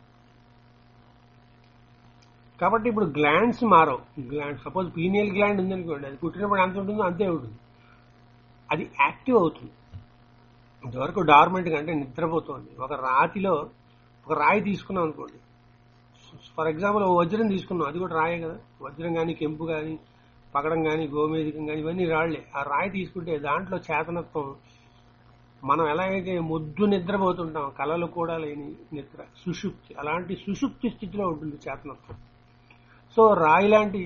Speaker 1: కాబట్టి ఇప్పుడు గ్లాండ్స్ మారవు గ్లాండ్ సపోజ్ పీనియల్ గ్లాండ్ ఉందనుకోండి అది పుట్టినప్పుడు ఎంత ఉంటుందో అంతే ఉంటుంది అది యాక్టివ్ అవుతుంది ఇంతవరకు డార్మెంట్ అంటే నిద్రపోతుంది ఒక రాతిలో ఒక రాయి తీసుకున్నాం అనుకోండి ఫర్ ఎగ్జాంపుల్ ఓ వజ్రం తీసుకున్నాం అది కూడా రాయే కదా వజ్రం కానీ కెంపు కానీ పగడం కానీ గోమేధికం కానీ ఇవన్నీ రాళ్లే ఆ రాయి తీసుకుంటే దాంట్లో చేతనత్వం మనం ఎలాగైతే ముద్దు నిద్రపోతుంటాం కళలు కూడా లేని నిద్ర సుషుప్తి అలాంటి సుషుప్తి స్థితిలో ఉంటుంది చేతనత్వం సో రాయి లాంటి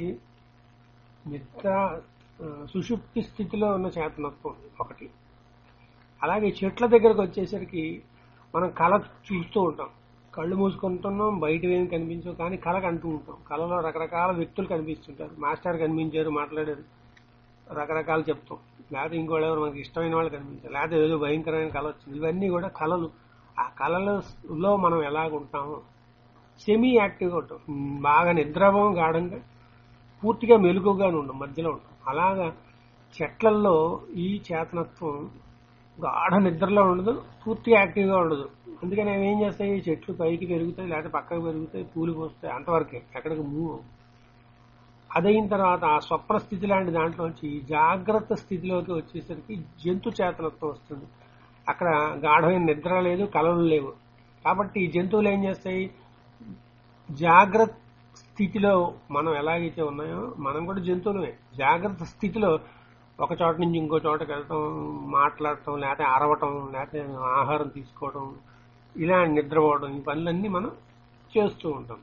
Speaker 1: నిద్ర ఆ, సుషుప్తి స్థితిలో ఉన్న చేతనత్వం ఒకటి అలాగే చెట్ల దగ్గరకు వచ్చేసరికి మనం కళ చూస్తూ ఉంటాం కళ్ళు మూసుకుంటున్నాం బయట ఏం కనిపించవు కానీ కళ కంటూ ఉంటాం కళలో రకరకాల వ్యక్తులు కనిపిస్తుంటారు మాస్టర్ కనిపించారు మాట్లాడారు రకరకాలు చెప్తాం లేకపోతే ఇంకోళ్ళు ఎవరు మనకి ఇష్టమైన వాళ్ళు కనిపించారు లేకపోతే ఏదో భయంకరమైన కళ వచ్చింది ఇవన్నీ కూడా కళలు ఆ కళలలో మనం ఎలాగుంటామో సెమీ యాక్టివ్గా ఉంటాం ఉమ్, బాగా నిద్రపోం గాఢంగా పూర్తిగా మెలుగుగానే ఉంటాం మధ్యలో ఉంటాం అలాగా చెట్లల్లో ఈ చేతనత్వం గాఢ నిద్రలో ఉండదు పూర్తిగా యాక్టివ్గా ఉండదు అందుకని అవి ఏం చేస్తాయి చెట్లు పైకి పెరుగుతాయి లేకపోతే పక్కకు పెరుగుతాయి పూలు పోస్తాయి అంతవరకే ఎక్కడికి మూవ్ అవ్వవు. అదైన తర్వాత ఆ స్వప్న స్థితి లాంటి దాంట్లోంచి జాగ్రత్త స్థితిలోకి వచ్చేసరికి జంతు చేతనత్వం వస్తుంది అక్కడ గాఢమైన నిద్ర లేదు కలలు లేవు కాబట్టి ఈ జంతువులు ఏం చేస్తాయి జాగ్రత్త స్థితిలో మనం ఎలాగైతే ఉన్నాయో మనం కూడా జంతువులమే జాగ్రత్త స్థితిలో ఒక చోట నుంచి ఇంకో చోటకి వెళ్ళటం మాట్లాడటం లేకపోతే అరవటం లేకపోతే ఆహారం తీసుకోవడం ఇలా నిద్రపోవడం ఈ పనులన్నీ మనం చేస్తూ ఉంటాం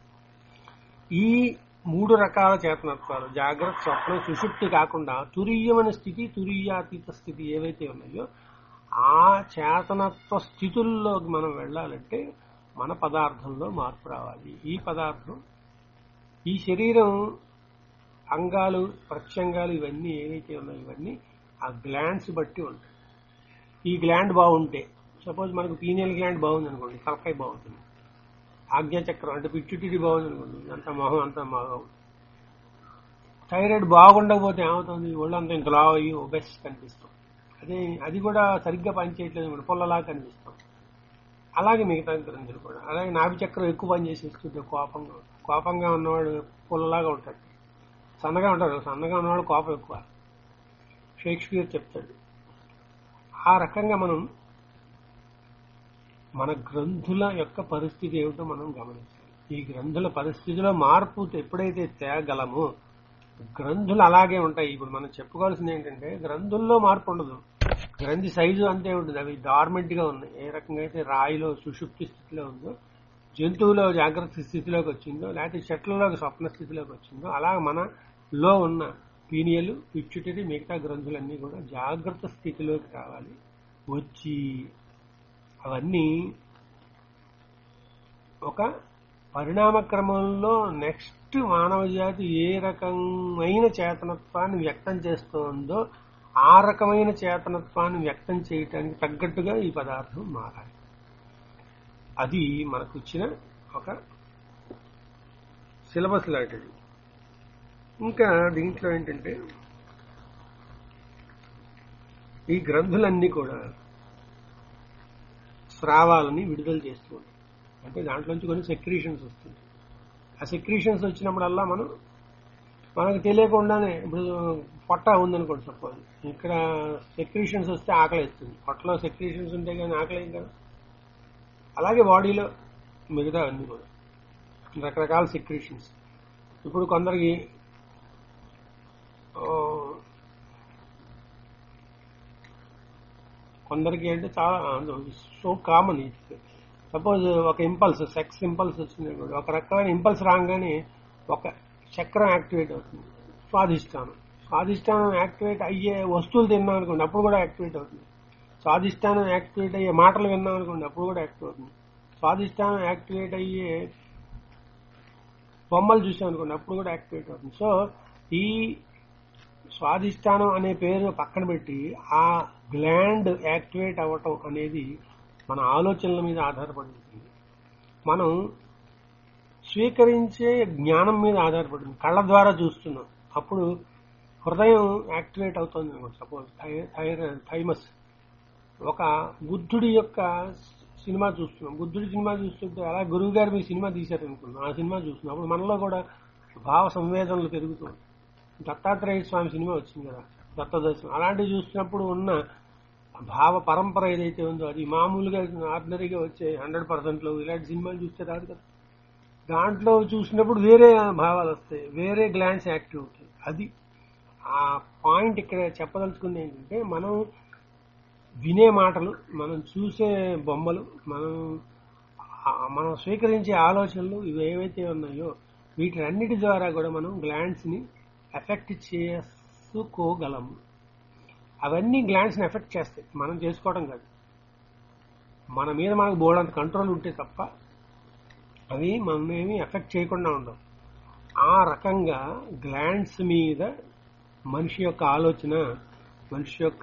Speaker 1: ఈ మూడు రకాల చేతనత్వాలు జాగ్రత్త స్వప్న సుషుప్తి కాకుండా తురీయమైన స్థితి తురీయాతీత స్థితి ఏవైతే ఉన్నాయో ఆ చేతనత్వ స్థితుల్లోకి మనం వెళ్ళాలంటే మన పదార్థంలో మార్పు రావాలి ఈ పదార్థం ఈ శరీరం అంగాలు ప్రత్యంగాలు ఇవన్నీ ఏవైతే ఉన్నాయో ఇవన్నీ ఆ గ్లాండ్స్ బట్టి ఉంటాయి ఈ గ్లాండ్ బాగుంటే సపోజ్ మనకు పీనియల్ గ్లాండ్ బాగుంది అనుకోండి తలకాయ బాగుంటుంది ఆజ్ఞాచక్రం అంటే పిచ్చుటిడి బాగుంది అనుకోండి అంత మొహం అంతా బాగుంది థైరాయిడ్ బాగుండకపోతే ఏమవుతుంది ఒళ్ళంతా ఇంత లావు అయ్యి ఒబెస్ కనిపిస్తాం అదే అది కూడా సరిగ్గా పనిచేయట్లేదు అనుకోండి పొల్లలా కనిపిస్తాం అలాగే మిగతా గ్రంథులు కూడా అలాగే నాభి చక్రం ఎక్కువ పని చేసేస్తుంటే కోపంగా కోపంగా ఉన్నవాడు పుల్లలాగా ఉంటాడు సన్నగా ఉంటాడు సన్నగా ఉన్నవాడు కోపం ఎక్కువ షేక్స్పియర్ చెప్తాడు ఆ రకంగా మనం మన గ్రంథుల యొక్క పరిస్థితి ఏమిటో మనం గమనించాలి ఈ గ్రంథుల పరిస్థితిలో మార్పు ఎప్పుడైతే తేగలమో గ్రంథులు అలాగే ఉంటాయి ఇప్పుడు మనం చెప్పుకోవాల్సింది ఏంటంటే గ్రంథుల్లో మార్పు ఉండదు గ్రంథి సైజు అంతే ఉంటుంది అవి డార్మెంట్ గా ఉన్నాయి ఏ రకంగా అయితే రాయిలో సుషుప్తి స్థితిలో ఉందో జంతువులో జాగ్రత్త స్థితిలోకి వచ్చిందో లేకపోతే చెట్లలోకి స్వప్న స్థితిలోకి వచ్చిందో అలా మనలో ఉన్న పీనియలు పిచ్చుటరి మిగతా గ్రంథులన్నీ కూడా జాగ్రత్త స్థితిలోకి రావాలి వచ్చి అవన్నీ ఒక పరిణామ క్రమంలో నెక్స్ట్ మానవ జాతి ఏ రకమైన చేతనత్వాన్ని వ్యక్తం చేస్తోందో ఆ రకమైన చేతనత్వాన్ని వ్యక్తం చేయటానికి తగ్గట్టుగా ఈ పదార్థం మారాలి అది మనకు ఇచ్చిన ఒక సిలబస్ లాంటిది ఇంకా దీంట్లో ఏంటంటే ఈ గ్రంథులన్నీ కూడా స్రావాలని విడుదల చేస్తూ ఉంటాయి అంటే దాంట్లోంచి కొన్ని సెక్రీషన్స్ వస్తుంది ఆ సెక్రీషన్స్ వచ్చినప్పుడల్లా మనం మనకు తెలియకుండానే ఇప్పుడు పొట్ట ఉందనుకోండి సపోజ్ ఇక్కడ సెక్రీషన్స్ వస్తే ఆకలి వేస్తుంది పొట్టలో సెక్రీషన్స్ ఉంటే కానీ ఆకలి ఏం కదా అలాగే బాడీలో మిగతా అన్ని కూడా రకరకాల సెక్రీషన్స్ ఇప్పుడు కొందరికి ఆ, కొందరికి అంటే చాలా సో కామన్ ఇది సపోజ్ ఒక ఇంపల్స్ సెక్స్ ఇంపల్స్ వచ్చింది అనుకోండి. ఒక రకమైన ఇంపల్స్ రాగానే ఒక చక్రం యాక్టివేట్ అవుతుంది స్వాధిష్టానం స్వాధిష్టానం యాక్టివేట్ అయ్యే వస్తువులు తిన్నాం అనుకోండి అప్పుడు కూడా యాక్టివేట్ అవుతుంది స్వాధిష్టానం యాక్టివేట్ అయ్యే మాటలు విన్నాం అనుకోండి అప్పుడు కూడా యాక్టివ్ అవుతుంది స్వాధిష్టానం యాక్టివేట్ అయ్యే బొమ్మలు చూసాం అనుకోండి అప్పుడు కూడా యాక్టివేట్ అవుతుంది సో ఈ స్వాధిష్టానం అనే పేరు పక్కన పెట్టి ఆ గ్లాండ్ యాక్టివేట్ అవ్వటం అనేది మన ఆలోచనల మీద ఆధారపడి ఉంటుంది మనం స్వీకరించే జ్ఞానం మీద ఆధారపడింది కళ్ళ ద్వారా చూస్తున్నాం అప్పుడు హృదయం యాక్టివేట్ అవుతుంది అనమాట సపోజ్ థైమస్ ఒక బుద్ధుడి యొక్క సినిమా చూస్తున్నాం బుద్ధుడి సినిమా చూస్తుంటే అలా గురువు గారు మీ సినిమా తీశారనుకున్నాం ఆ సినిమా చూస్తున్నాం అప్పుడు మనలో కూడా భావ సంవేదనలు పెరుగుతుంది దత్తాత్రేయ స్వామి సినిమా వచ్చింది కదా దత్తదర్శనం అలాంటివి చూసినప్పుడు ఉన్న భావ పరంపర ఏదైతే ఉందో అది మామూలుగా ఆర్డినరీగా వచ్చే హండ్రెడ్ పర్సెంట్లో ఇలాంటి సినిమాలు చూస్తే రాదు కదా దాంట్లో చూసినప్పుడు వేరే భావాలు వస్తాయి వేరే గ్లాన్స్ యాక్టివ్ అవుతాయి అది ఆ పాయింట్ ఇక్కడ చెప్పదలుచుకుంది ఏంటంటే మనం వినే మాటలు మనం చూసే బొమ్మలు మనం ఆ- మనం స్వీకరించే ఆలోచనలు ఇవి ఏవైతే ఉన్నాయో వీటన్నిటి ద్వారా కూడా మనం గ్లాండ్స్ ని ఎఫెక్ట్ చేసుకోగలము అవన్నీ గ్లాండ్స్ ని ఎఫెక్ట్ చేస్తాయి మనం చేసుకోవడం కాదు మన మీద మనకు బోర్డంత కంట్రోల్ ఉంటే తప్ప అవి మనమేమి ఎఫెక్ట్ చేయకుండా ఉండవు ఆ రకంగా గ్లాండ్స్ మీద మనిషి యొక్క ఆలోచన మనిషి యొక్క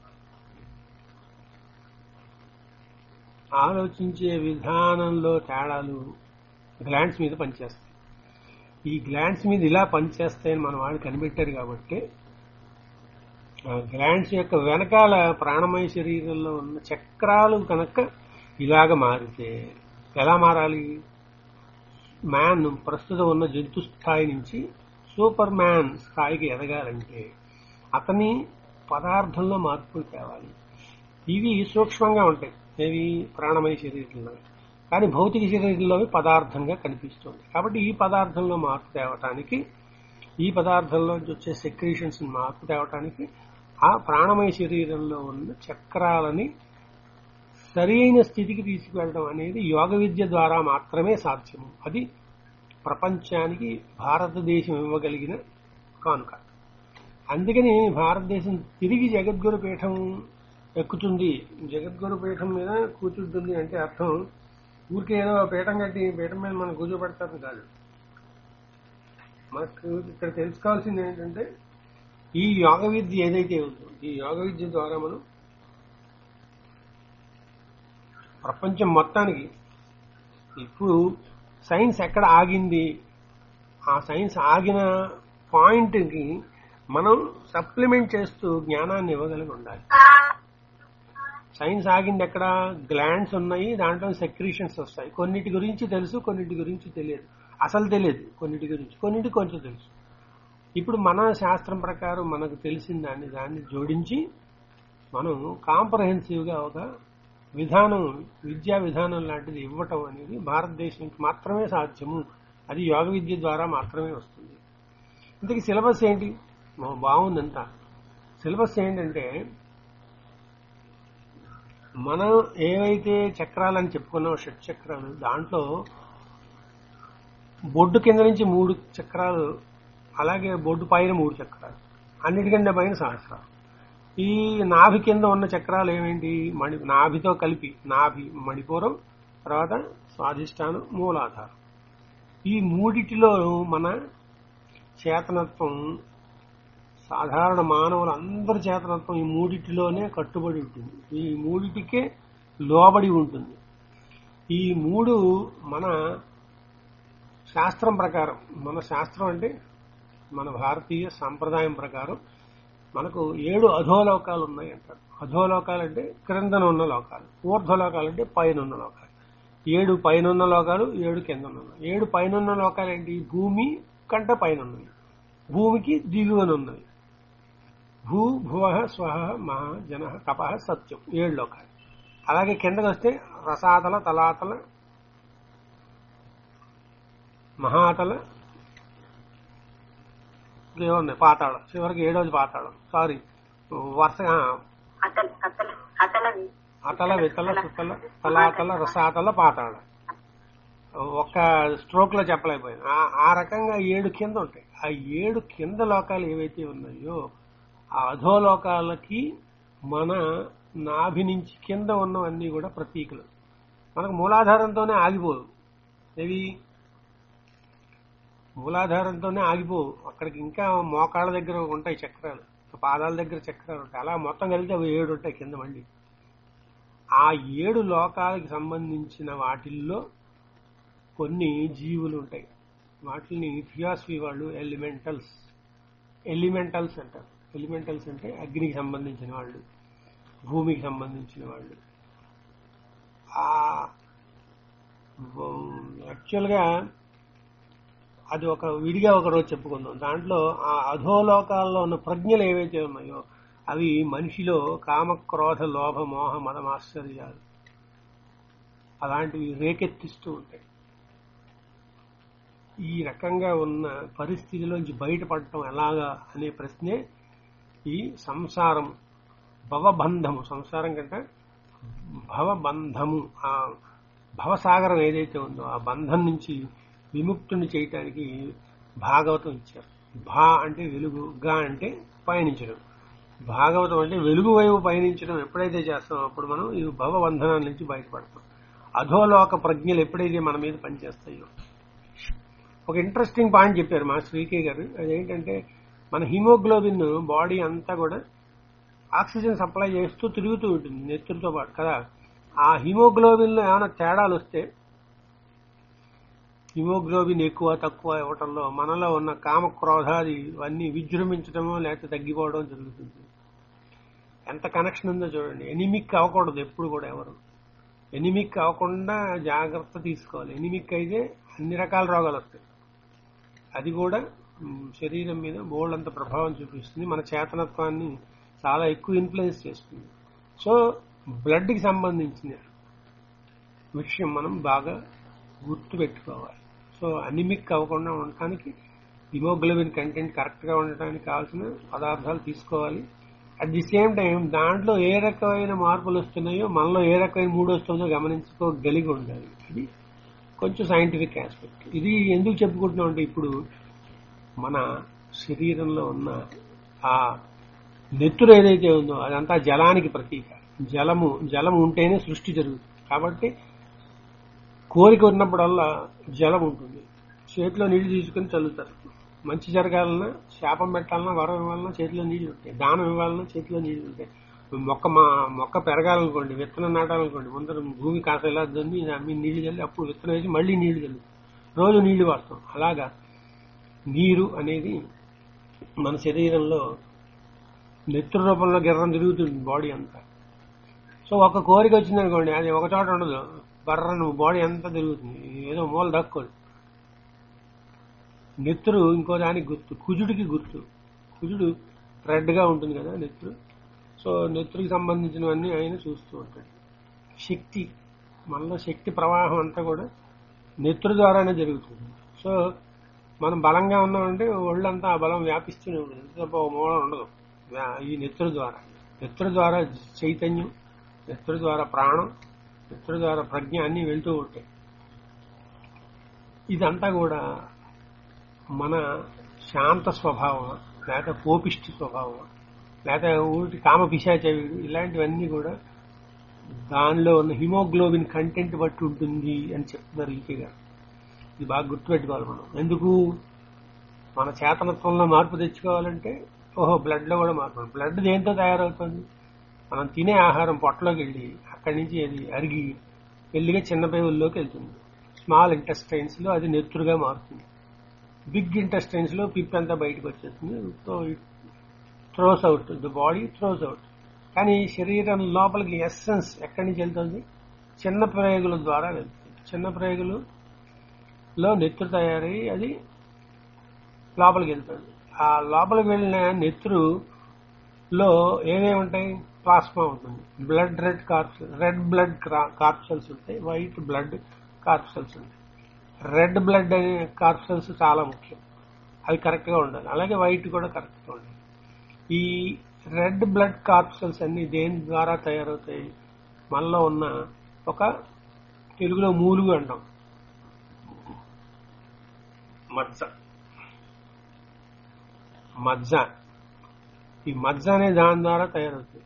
Speaker 1: ఆలోచించే విధానంలో తేడాలు గ్లాండ్స్ మీద పనిచేస్తాయి ఈ గ్లాండ్స్ మీద ఇలా పనిచేస్తాయని మన వాళ్ళు కనిపెట్టారు కాబట్టి ఆ గ్లాండ్స్ యొక్క వెనకాల ప్రాణమయ శరీరంలో ఉన్న చక్రాలు కనుక ఇలాగ మారితే ఎలా మారాలి మ్యాన్ ప్రస్తుతం ఉన్న జంతు స్థాయి నుంచి సూపర్ మ్యాన్ స్థాయికి ఎదగాలంటే అతని పదార్థంలో మార్పులు తేవాలి ఇవి సూక్ష్మంగా ఉంటాయి ఇవి ప్రాణమయ శరీరంలో కానీ భౌతిక శరీరంలో పదార్థంగా కనిపిస్తుంది కాబట్టి ఈ పదార్థంలో మార్పు తేవటానికి ఈ పదార్థంలో వచ్చే సెక్రీషన్స్ మార్పు తేవటానికి ఆ ప్రాణమయ శరీరంలో ఉన్న చక్రాలని సరైన స్థితికి తీసుకువెళ్ళడం అనేది యోగ విద్య ద్వారా మాత్రమే సాధ్యము అది ప్రపంచానికి భారతదేశం ఇవ్వగలిగిన కానుక అందుకని భారతదేశం తిరిగి జగద్గురు పీఠం ఎక్కుతుంది జగద్గురు పీఠం మీద కూర్చుంటుంది అంటే అర్థం ఊరికే ఏదో పీఠం కట్టి పీఠం మీద మనం కూర్చోబెడతారు కాదు మనకు ఇక్కడ తెలుసుకోవాల్సింది ఏంటంటే ఈ యోగ విద్య ఏదైతే ఉందో ఈ యోగ విద్య ద్వారా మనం ప్రపంచం మొత్తానికి ఇప్పుడు సైన్స్ ఎక్కడ ఆగింది ఆ సైన్స్ ఆగిన పాయింట్కి మనం సప్లిమెంట్ చేస్తూ జ్ఞానాన్ని ఇవ్వగలిగి ఉండాలి సైన్స్ ఆగింది ఎక్కడ గ్లాండ్స్ ఉన్నాయి దాంట్లో సెక్రీషన్స్ వస్తాయి కొన్నిటి గురించి తెలుసు కొన్నిటి గురించి తెలియదు అసలు తెలియదు కొన్నిటి గురించి కొన్నిటి కొంచెం తెలుసు ఇప్పుడు మన శాస్త్రం ప్రకారం మనకు తెలిసిన దాన్ని దాన్ని జోడించి మనం కాంప్రహెన్సివ్ గా ఒక విధానం విద్యా విధానం లాంటిది ఇవ్వటం అనేది భారతదేశానికి మాత్రమే సాధ్యము అది యోగ విద్య ద్వారా మాత్రమే వస్తుంది ఇంతకీ సిలబస్ ఏంటి ఓ, బాగుందంతా సిలబస్ ఏంటంటే మనం ఏవైతే చక్రాలని చెప్పుకున్నాం షట్ చక్రాలు దాంట్లో బొడ్డు కింద నుంచి మూడు చక్రాలు అలాగే బొడ్డు పైన మూడు చక్రాలు అన్నిటికంటే పైన సహస్రాలు ఈ నాభి కింద ఉన్న చక్రాలు ఏమేంటి మణి నాభితో కలిపి నాభి మణిపూరం తర్వాత స్వాధిష్టానం మూలాధారం ఈ మూడిటిలో మన చేతనత్వం సాధారణ మానవుల అందరి చేతనత్వం ఈ మూడిటిలోనే కట్టుబడి ఉంటుంది ఈ మూడిటికే లోబడి ఉంటుంది ఈ మూడు మన శాస్త్రం ప్రకారం మన శాస్త్రం అంటే మన భారతీయ సంప్రదాయం ప్రకారం మనకు ఏడు అధోలోకాలు ఉన్నాయి అంటారు అధోలోకాలు అంటే క్రిందన ఉన్న లోకాలు ఊర్ధ్వలోకాలు అంటే పైన ఉన్న లోకాలు ఏడు పైన ఉన్న లోకాలు ఏడు కింద ఉన్న లోకాలు. ఏడు పైన ఉన్న లోకాలు ఏంటి భూమి కంటే పైన ఉన్నవి భూమికి దిగువన ఉన్నవి భూ భువ స్వహ మహా జన తప సత్యం ఏడు లోకాలు అలాగే కిందకి వస్తే రసాతల తలాతల మహాతల ఏమున్నాయి పాతాళం చివరికి ఏడోది పాతాళం సారీ వరుస ఆ,
Speaker 2: అతల అతల అతలవి
Speaker 1: అతల వితల సుతల తలాతల రసాతల పాతాళ ఒక్క స్ట్రోక్ లో చెప్పలేకపోయాను ఆ- ఆ రకంగా ఏడు కింద ఉంటాయి ఆ ఏడు కింద లోకాలు ఏవైతే ఉన్నాయో ఆ అధోలోకాలకి మన నాభి నుంచి కింద ఉన్నవన్నీ కూడా ప్రతీకలు మనకు మూలాధారంతోనే ఆగిపోదు ఇవి మూలాధారంతోనే ఆగిపోవు అక్కడికి ఇంకా మోకాళ్ళ దగ్గర ఉంటాయి చక్రాలు పాదాల దగ్గర చక్రాలు ఉంటాయి అలా మొత్తం కలిసి అవి ఏడు ఉంటాయి కింద మళ్ళీ ఆ ఏడు లోకాలకు సంబంధించిన వాటిల్లో కొన్ని జీవులు ఉంటాయి వాటిని థియాసఫీ వాళ్ళు ఎలిమెంటల్స్ ఎలిమెంటల్స్ అంటారు ఎలిమెంటల్స్ అంటే అగ్నికి సంబంధించిన వాళ్ళు భూమికి సంబంధించిన వాళ్ళు ఆ యాక్చువల్గా అది ఒక విడిగా ఒక రోజు చెప్పుకుందాం దాంట్లో ఆ అధోలోకాల్లో ఉన్న ప్రజ్ఞలు ఏవైతే ఉన్నాయో అవి మనిషిలో కామ క్రోధ లోభ మోహ మదమాశ్చర్యాలు అలాంటివి రేకెత్తిస్తూ ఉంటాయి ఈ రకంగా ఉన్న పరిస్థితిలోంచి బయటపడటం ఎలాగా అనే ప్రశ్నే ఈ సంసారం భవబంధము సంసారం కంటే భవబంధము ఆ భవసాగరం ఏదైతే ఉందో ఆ బంధం నుంచి విముక్తుని చేయటానికి భాగవతం ఇచ్చారు భా అంటే వెలుగు గా అంటే పయనించడం భాగవతం అంటే వెలుగు వైపు పయనించడం ఎప్పుడైతే చేస్తామో అప్పుడు మనం ఈ భవబంధనాల నుంచి బయటపడతాం అధోలోక ప్రజ్ఞలు ఎప్పుడైతే మన మీద పనిచేస్తాయో ఒక ఇంట్రెస్టింగ్ పాయింట్ చెప్పారు మా శ్రీకే గారు అదేంటంటే మన హిమోగ్లోబిన్ బాడీ అంతా కూడా ఆక్సిజన్ సప్లై చేస్తూ తిరుగుతూ ఉంటుంది నెత్తులతో పాటు కదా ఆ హిమోగ్లోబిన్ లో ఏమైనా తేడాలు వస్తే హిమోగ్లోబిన్ ఎక్కువ తక్కువ ఇవ్వటంలో మనలో ఉన్న కామ క్రోధాది ఇవన్నీ విజృంభించడమో లేకపోతే తగ్గిపోవడం జరుగుతుంది ఎంత కనెక్షన్ ఉందో చూడండి ఎనిమిక్ అవ్వకూడదు ఎప్పుడు కూడా ఎవరు ఎనిమిక్ అవ్వకుండా జాగ్రత్త తీసుకోవాలి ఎనిమిక్ అయితే అన్ని రకాల రోగాలు వస్తాయి అది కూడా మ్, శరీరం మీద బోల్డంత ప్రభావం చూపిస్తుంది మన చేతనత్వాన్ని చాలా ఎక్కువ ఇన్ఫ్లుయెన్స్ చేస్తుంది సో బ్లడ్కి సంబంధించిన విషయం మనం బాగా గుర్తు పెట్టుకోవాలి సో అనిమిక్ అవ్వకుండా ఉండటానికి హిమోగ్లోబిన్ కంటెంట్ కరెక్ట్గా ఉండటానికి కావాల్సిన పదార్థాలు తీసుకోవాలి అట్ ది సేమ్ టైం దాంట్లో ఏ రకమైన మార్పులు వస్తున్నాయో మనలో ఏ రకమైన మూడు వస్తుందో గమనించుకోగలిగి ఉండాలి ఇది కొంచెం సైంటిఫిక్ ఆస్పెక్ట్ ఇది ఎందుకు చెప్పుకుంటున్నాం అంటే ఇప్పుడు మన శరీరంలో ఉన్న ఆ నెత్తురు ఏదైతే ఉందో అదంతా జలానికి ప్రతీక జలము జలము ఉంటేనే సృష్టి జరుగుతుంది కాబట్టి కోరిక ఉన్నప్పుడల్లా జలం ఉంటుంది చేతిలో నీళ్లు తీసుకుని చల్లుతారు మంచి జరగాలన్నా శాపం పెట్టాలన్నా వరం ఇవ్వాలన్నా చేతిలో నీళ్లు ఉంటాయి దానం ఇవ్వాలన్నా చేతిలో నీళ్లు ఉంటాయి మొక్క మా మొక్క పెరగాలనుకోండి విత్తనం నాటాలనుకోండి ముందర భూమి కాసేలా దున్ని అమ్మి నీళ్లు చల్లి అప్పుడు విత్తనం వేసి మళ్ళీ నీళ్లు చల్లి రోజు నీళ్లు వాడతాం అలాగా నీరు అనేది మన శరీరంలో నెత్తురు రూపంలో గిర్రం తిరుగుతుంది బాడీ అంతా సో ఒక కోరిక వచ్చింది అనుకోండి అది ఒక చోట ఉండదు బర్రను బాడీ అంతా తిరుగుతుంది ఏదో మూల దక్కోదు నెత్తురు ఇంకో దానికి గుర్తు కుజుడికి గుర్తు కుజుడు రెడ్ గా ఉంటుంది కదా నెత్తురు సో నెత్తురికి సంబంధించినవన్నీ ఆయన చూస్తూ ఉంటాడు శక్తి మనలో శక్తి ప్రవాహం అంతా కూడా నెత్తురు ద్వారానే జరుగుతుంది సో మనం బలంగా ఉన్నామంటే ఒళ్ళంతా ఆ బలం వ్యాపిస్తూనే ఉంటుంది ఎంత తప్ప ఓ మూలం ఉండదు వ్యా- ఈ నెత్తురు ద్వారా నెత్తురు ద్వారా చైతన్యం నెత్తురు ద్వారా ప్రాణం నెత్తురు ద్వారా ప్రజ్ఞ అన్ని వెళ్తూ ఉంటాయి ఇదంతా కూడా మన శాంత స్వభావం లేక కోపిష్టి స్వభావం లేక ఊటి కామ పిశాచవీడు ఇలాంటివన్నీ కూడా దానిలో ఉన్న హిమోగ్లోబిన్ కంటెంట్ బట్టి ఉంటుంది అని చెప్తున్నారు ఈకే గారు ఇది బాగా గుర్తుపెట్టుకోవాలి మనం ఎందుకు మన చేతనత్వంలో మార్పు తెచ్చుకోవాలంటే ఓహో బ్లడ్ లో కూడా మార్పు బ్లడ్ దేంతో తయారవుతుంది మనం తినే ఆహారం పొట్టలోకి వెళ్ళి అక్కడి నుంచి అది అరిగి వెళ్ళిగా చిన్న పేవుల్లోకి వెళ్తుంది స్మాల్ ఇంటెస్టైన్స్ లో అది నెత్తురుగా మారుతుంది బిగ్ ఇంటెస్టైన్స్ లో పిప్ అంతా బయటకు వచ్చేస్తుంది so it throws out the body throws out కానీ శరీరం లోపలికి ఎస్సెన్స్ ఎక్కడి నుంచి వెళ్తుంది చిన్న ప్రయోగుల ద్వారా వెళ్తుంది చిన్న ప్రయోగులు లో నెత్తురు తయారయ్యి అది లోపలికి వెళ్తుంది ఆ లోపలికి వెళ్ళిన నెత్తురులో ఏమేమి ఉంటాయి ప్లాస్మా ఉంటుంది blood red corps red blood corpuscles ఉంటాయి వైట్ బ్లడ్ కార్ప్సల్స్ ఉంటాయి రెడ్ బ్లడ్ అనే కార్ప్సల్స్ చాలా ముఖ్యం అవి కరెక్ట్ గా ఉండాలి అలాగే వైట్ కూడా కరెక్ట్ గా ఉండాలి ఈ రెడ్ బ్లడ్ కార్ప్సల్స్ అన్ని దేని ద్వారా తయారవుతాయి మనలో ఉన్న ఒక తెలుగులో మూలుగు అంటాం మజ్జ మజ్జ ఈ మజ్జ అనే దాని ద్వారా తయారవుతుంది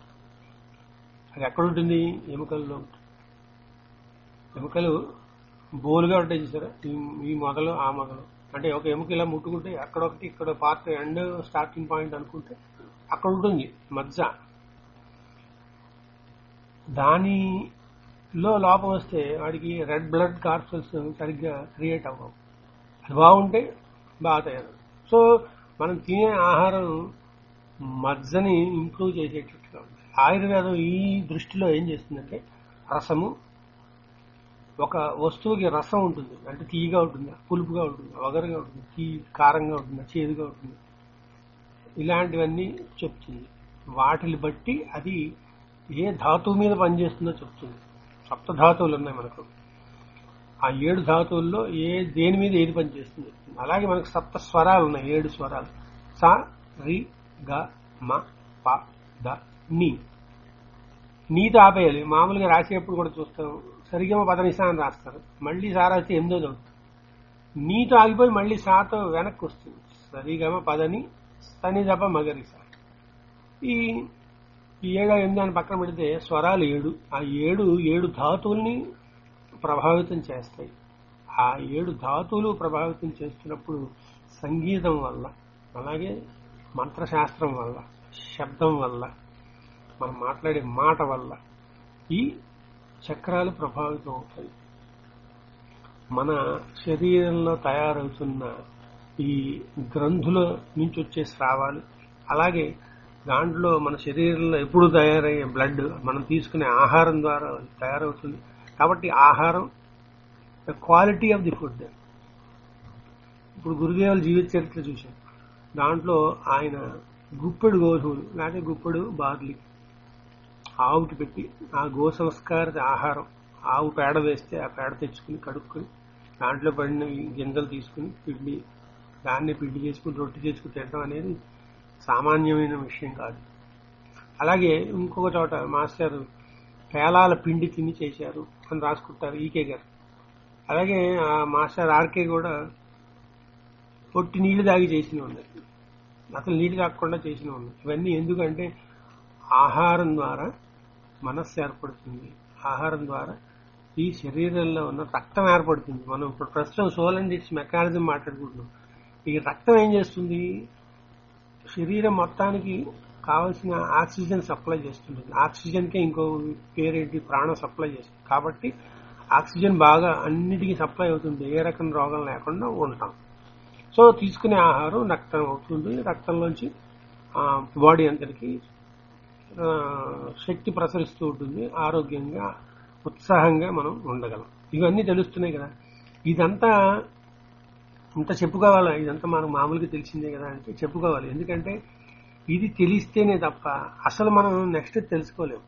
Speaker 1: అది ఎక్కడ ఉంటుంది ఎముకల్లో ఉంటుంది ఎముకలు బోలుగా ఉంటాయి చూసారా ఈ ఈ మొదలు ఆ మొదలు అంటే ఒక ఎముక ఇలా ముట్టుకుంటే అక్కడ ఒకటి ఇక్కడ పార్ట్ ఎండ్ స్టార్టింగ్ పాయింట్ అనుకుంటే అక్కడ ఉంటుంది మధ్య దానిలో లోపం వస్తే వాడికి రెడ్ బ్లడ్ కార్పల్స్ సరిగ్గా క్రియేట్ అవ్వవు అది బాగుంటే బాగా తయారు సో మనం తినే ఆహారం మజ్జని ఇంప్రూవ్ చేసేటట్టుగా ఉంది ఆయుర్వేదం ఈ దృష్టిలో ఏం చేస్తుందంటే రసము ఒక వస్తువుకి రసం ఉంటుంది అంటే తీయగా ఉంటుంది పులుపుగా ఉంటుంది వగరుగా ఉంటుంది తీ కారంగా ఉంటుంది చేదుగా ఉంటుంది ఇలాంటివన్నీ చెప్తుంది వాటిని బట్టి అది ఏ ధాతువు మీద పనిచేస్తుందో చెప్తుంది సప్త ధాతువులు ఉన్నాయి మనకు ఆ ఏడు ధాతువుల్లో ఏ దేని మీద ఏది పనిచేస్తుంది చెప్తుంది అలాగే మనకు సప్త స్వరాలు ఉన్నాయి ఏడు స్వరాలు స రి గ మ ప ద ని నీతో ఆపేయాలి మామూలుగా రాసేటప్పుడు కూడా చూస్తాం సరిగమ పదనిసాన్ని రాస్తారు మళ్ళీ సా రాస్తే ఎనిమిదోది అవుతుంది నీతో ఆగిపోయి మళ్ళీ సాతో వెనక్కి వస్తుంది సరిగమ పదని సని జప మగరి సా ఈ ఈ ఏడు ఎనిమిది అని పక్కన పెడితే స్వరాలు ఏడు ఆ ఏడు ఏడు ధాతువుల్ని ప్రభావితం చేస్తాయి ఆ ఏడు ధాతువులు ప్రభావితం చేస్తున్నప్పుడు సంగీతం వల్ల అలాగే మంత్రశాస్త్రం వల్ల శబ్దం వల్ల మనం మాట్లాడే మాట వల్ల ఈ చక్రాలు ప్రభావితం అవుతాయి మన శరీరంలో తయారవుతున్న ఈ గ్రంథుల నుంచి వచ్చే స్రావాలు అలాగే దాంట్లో మన శరీరంలో ఎప్పుడు తయారయ్యే బ్లడ్ మనం తీసుకునే ఆహారం ద్వారా తయారవుతుంది కాబట్టి ఆహారం the quality of the food ఇప్పుడు గురుదేవుల జీవిత చరిత్ర చూశాం దాంట్లో ఆయన గుప్పెడు గోధుమలు లేకపోతే గుప్పెడు బార్లీ ఆవుకి పెట్టి ఆ గో సంస్కారిత ఆహారం ఆవు పేడ వేస్తే ఆ పేడ తెచ్చుకుని కడుక్కుని దాంట్లో పడిన ఈ గింజలు తీసుకుని పిండి దాన్ని పిండి చేసుకుని రొట్టె చేసుకుని తినడం అనేది సామాన్యమైన విషయం కాదు అలాగే ఇంకొక చోట మాస్టర్ పేలాల పిండి తిని చేశారు అని రాసుకుంటారు ఈకే గారు అలాగే ఆ మాస్టర్ ఆర్కే కూడా పొట్టి నీళ్లు తాగి చేసినవి ఉన్నాయి అసలు నీళ్లు తాగకుండా చేసినవి ఉన్నాయి ఇవన్నీ ఎందుకంటే ఆహారం ద్వారా మనస్సు ఏర్పడుతుంది ఆహారం ద్వారా ఈ శరీరంలో ఉన్న రక్తం ఏర్పడుతుంది మనం ఇప్పుడు ప్రస్తుతం సోల్ అండ్ ఇట్స్ మెకానిజం మాట్లాడుకుంటున్నాం ఈ రక్తం ఏం చేస్తుంది శరీరం మొత్తానికి కావలసిన ఆక్సిజన్ సప్లై చేస్తుంటుంది ఆక్సిజన్కే ఇంకో పేరేంటి ప్రాణం సప్లై చేస్తుంది కాబట్టి ఆక్సిజన్ బాగా అన్నిటికీ సప్లై అవుతుంది ఏ రకం రోగం లేకుండా ఉంటాం సో తీసుకునే ఆహారం రక్తం అవుతుంది రక్తంలోంచి బాడీ అంతటికి ఆ, శక్తి ప్రసరిస్తూ ఉంటుంది ఆరోగ్యంగా ఉత్సాహంగా మనం ఉండగలం ఇవన్నీ తెలుస్తున్నాయి కదా ఇదంతా ఇంత చెప్పుకోవాలా ఇదంతా మనం మామూలుగా తెలిసిందే కదా అంటే చెప్పుకోవాలి ఎందుకంటే ఇది తెలిస్తేనే తప్ప అసలు మనం నెక్స్ట్ తెలుసుకోలేము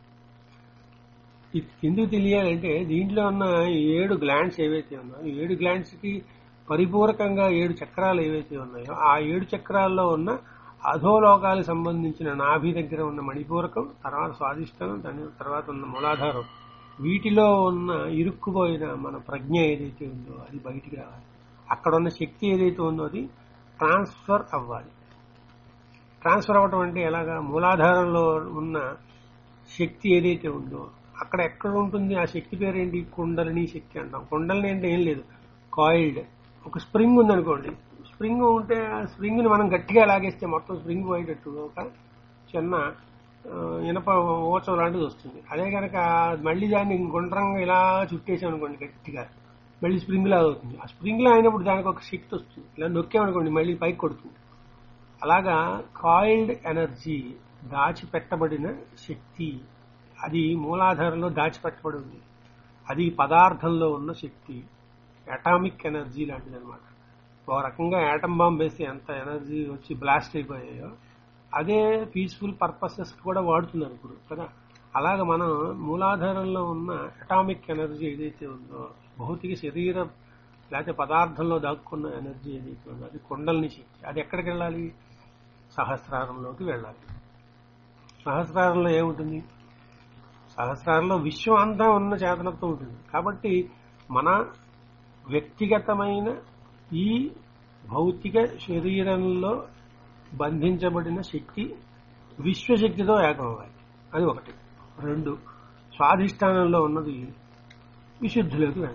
Speaker 1: ఇది ఎందుకు తెలియాలంటే దీంట్లో ఉన్న ఈ ఏడు గ్లాండ్స్ ఏవైతే ఉన్నాయో ఈ ఏడు గ్లాండ్స్ కి పరిపూరకంగా ఏడు చక్రాలు ఏవైతే ఉన్నాయో ఆ ఏడు చక్రాల్లో ఉన్న అధోలోకాలకు సంబంధించిన నాభి దగ్గర ఉన్న మణిపూరకం తర్వాత స్వాదిష్టం దాని తర్వాత ఉన్న మూలాధారం వీటిలో ఉన్న ఇరుక్కుపోయిన మన ప్రజ్ఞ ఏదైతే ఉందో అది బయటికి రావాలి అక్కడ ఉన్న శక్తి ఏదైతే ఉందో అది ట్రాన్స్ఫర్ అవ్వాలి ట్రాన్స్ఫర్ అవ్వటం అంటే ఎలాగా మూలాధారంలో ఉన్న శక్తి ఏదైతే ఉందో అక్కడ ఎక్కడ ఉంటుంది ఆ శక్తి పేరేంటి కుండలిని శక్తి అంటాం కుండలిని అంటే ఏం లేదు కాయిల్డ్ ఒక స్ప్రింగ్ ఉందనుకోండి స్ప్రింగ్ ఉంటే ఆ స్ప్రింగ్ ని మనం గట్టిగా లాగేస్తే మొత్తం స్ప్రింగ్ పోయేటట్టు ఒక చిన్న ఆ, ఇనప ఓచం లాంటిది వస్తుంది అదే కనుక మళ్ళీ దాన్ని గుండ్రంగా ఇలా చుట్టేసాం అనుకోండి గట్టిగా మళ్ళీ స్ప్రింగ్ లాగా అవుతుంది ఆ స్ప్రింగ్ లా అయినప్పుడు దానికి ఒక శక్తి వస్తుంది ఇలా నొక్కామనుకోండి మళ్ళీ పైకి కొడుతుంది అలాగా కాయిల్డ్ ఎనర్జీ దాచిపెట్టబడిన శక్తి అది మూలాధారంలో దాచిపెట్టబడి ఉంది అది పదార్థంలో ఉన్న శక్తి అటామిక్ ఎనర్జీ లాంటిది అనమాట ఒక రకంగా యాటమ్ బాంబ్ వేస్తే ఎంత ఎనర్జీ వచ్చి బ్లాస్ట్ అయిపోయాయో అదే పీస్ఫుల్ పర్పసెస్ కూడా వాడుతున్నారు ఇప్పుడు కదా అలాగ మనం మూలాధారంలో ఉన్న అటామిక్ ఎనర్జీ ఏదైతే ఉందో భౌతిక శరీరం లేకపోతే పదార్థంలో దాక్కున్న ఎనర్జీ ఏదైతే ఉందో అది కుండలిని శక్తి అది ఎక్కడికి వెళ్ళాలి సహస్రారంలోకి వెళ్ళాలి సహస్రారంలో ఏముంటుంది సహస్రారంలో విశ్వం అంతా ఉన్న చేతనత్వం ఉంటుంది కాబట్టి మన వ్యక్తిగతమైన ఈ భౌతిక శరీరంలో బంధించబడిన శక్తి విశ్వశక్తితో ఏకమవ్వాలి అది ఒకటి రెండు స్వాధిష్టానంలో ఉన్నది విశుద్ధిలోకి వెళ్ళాలి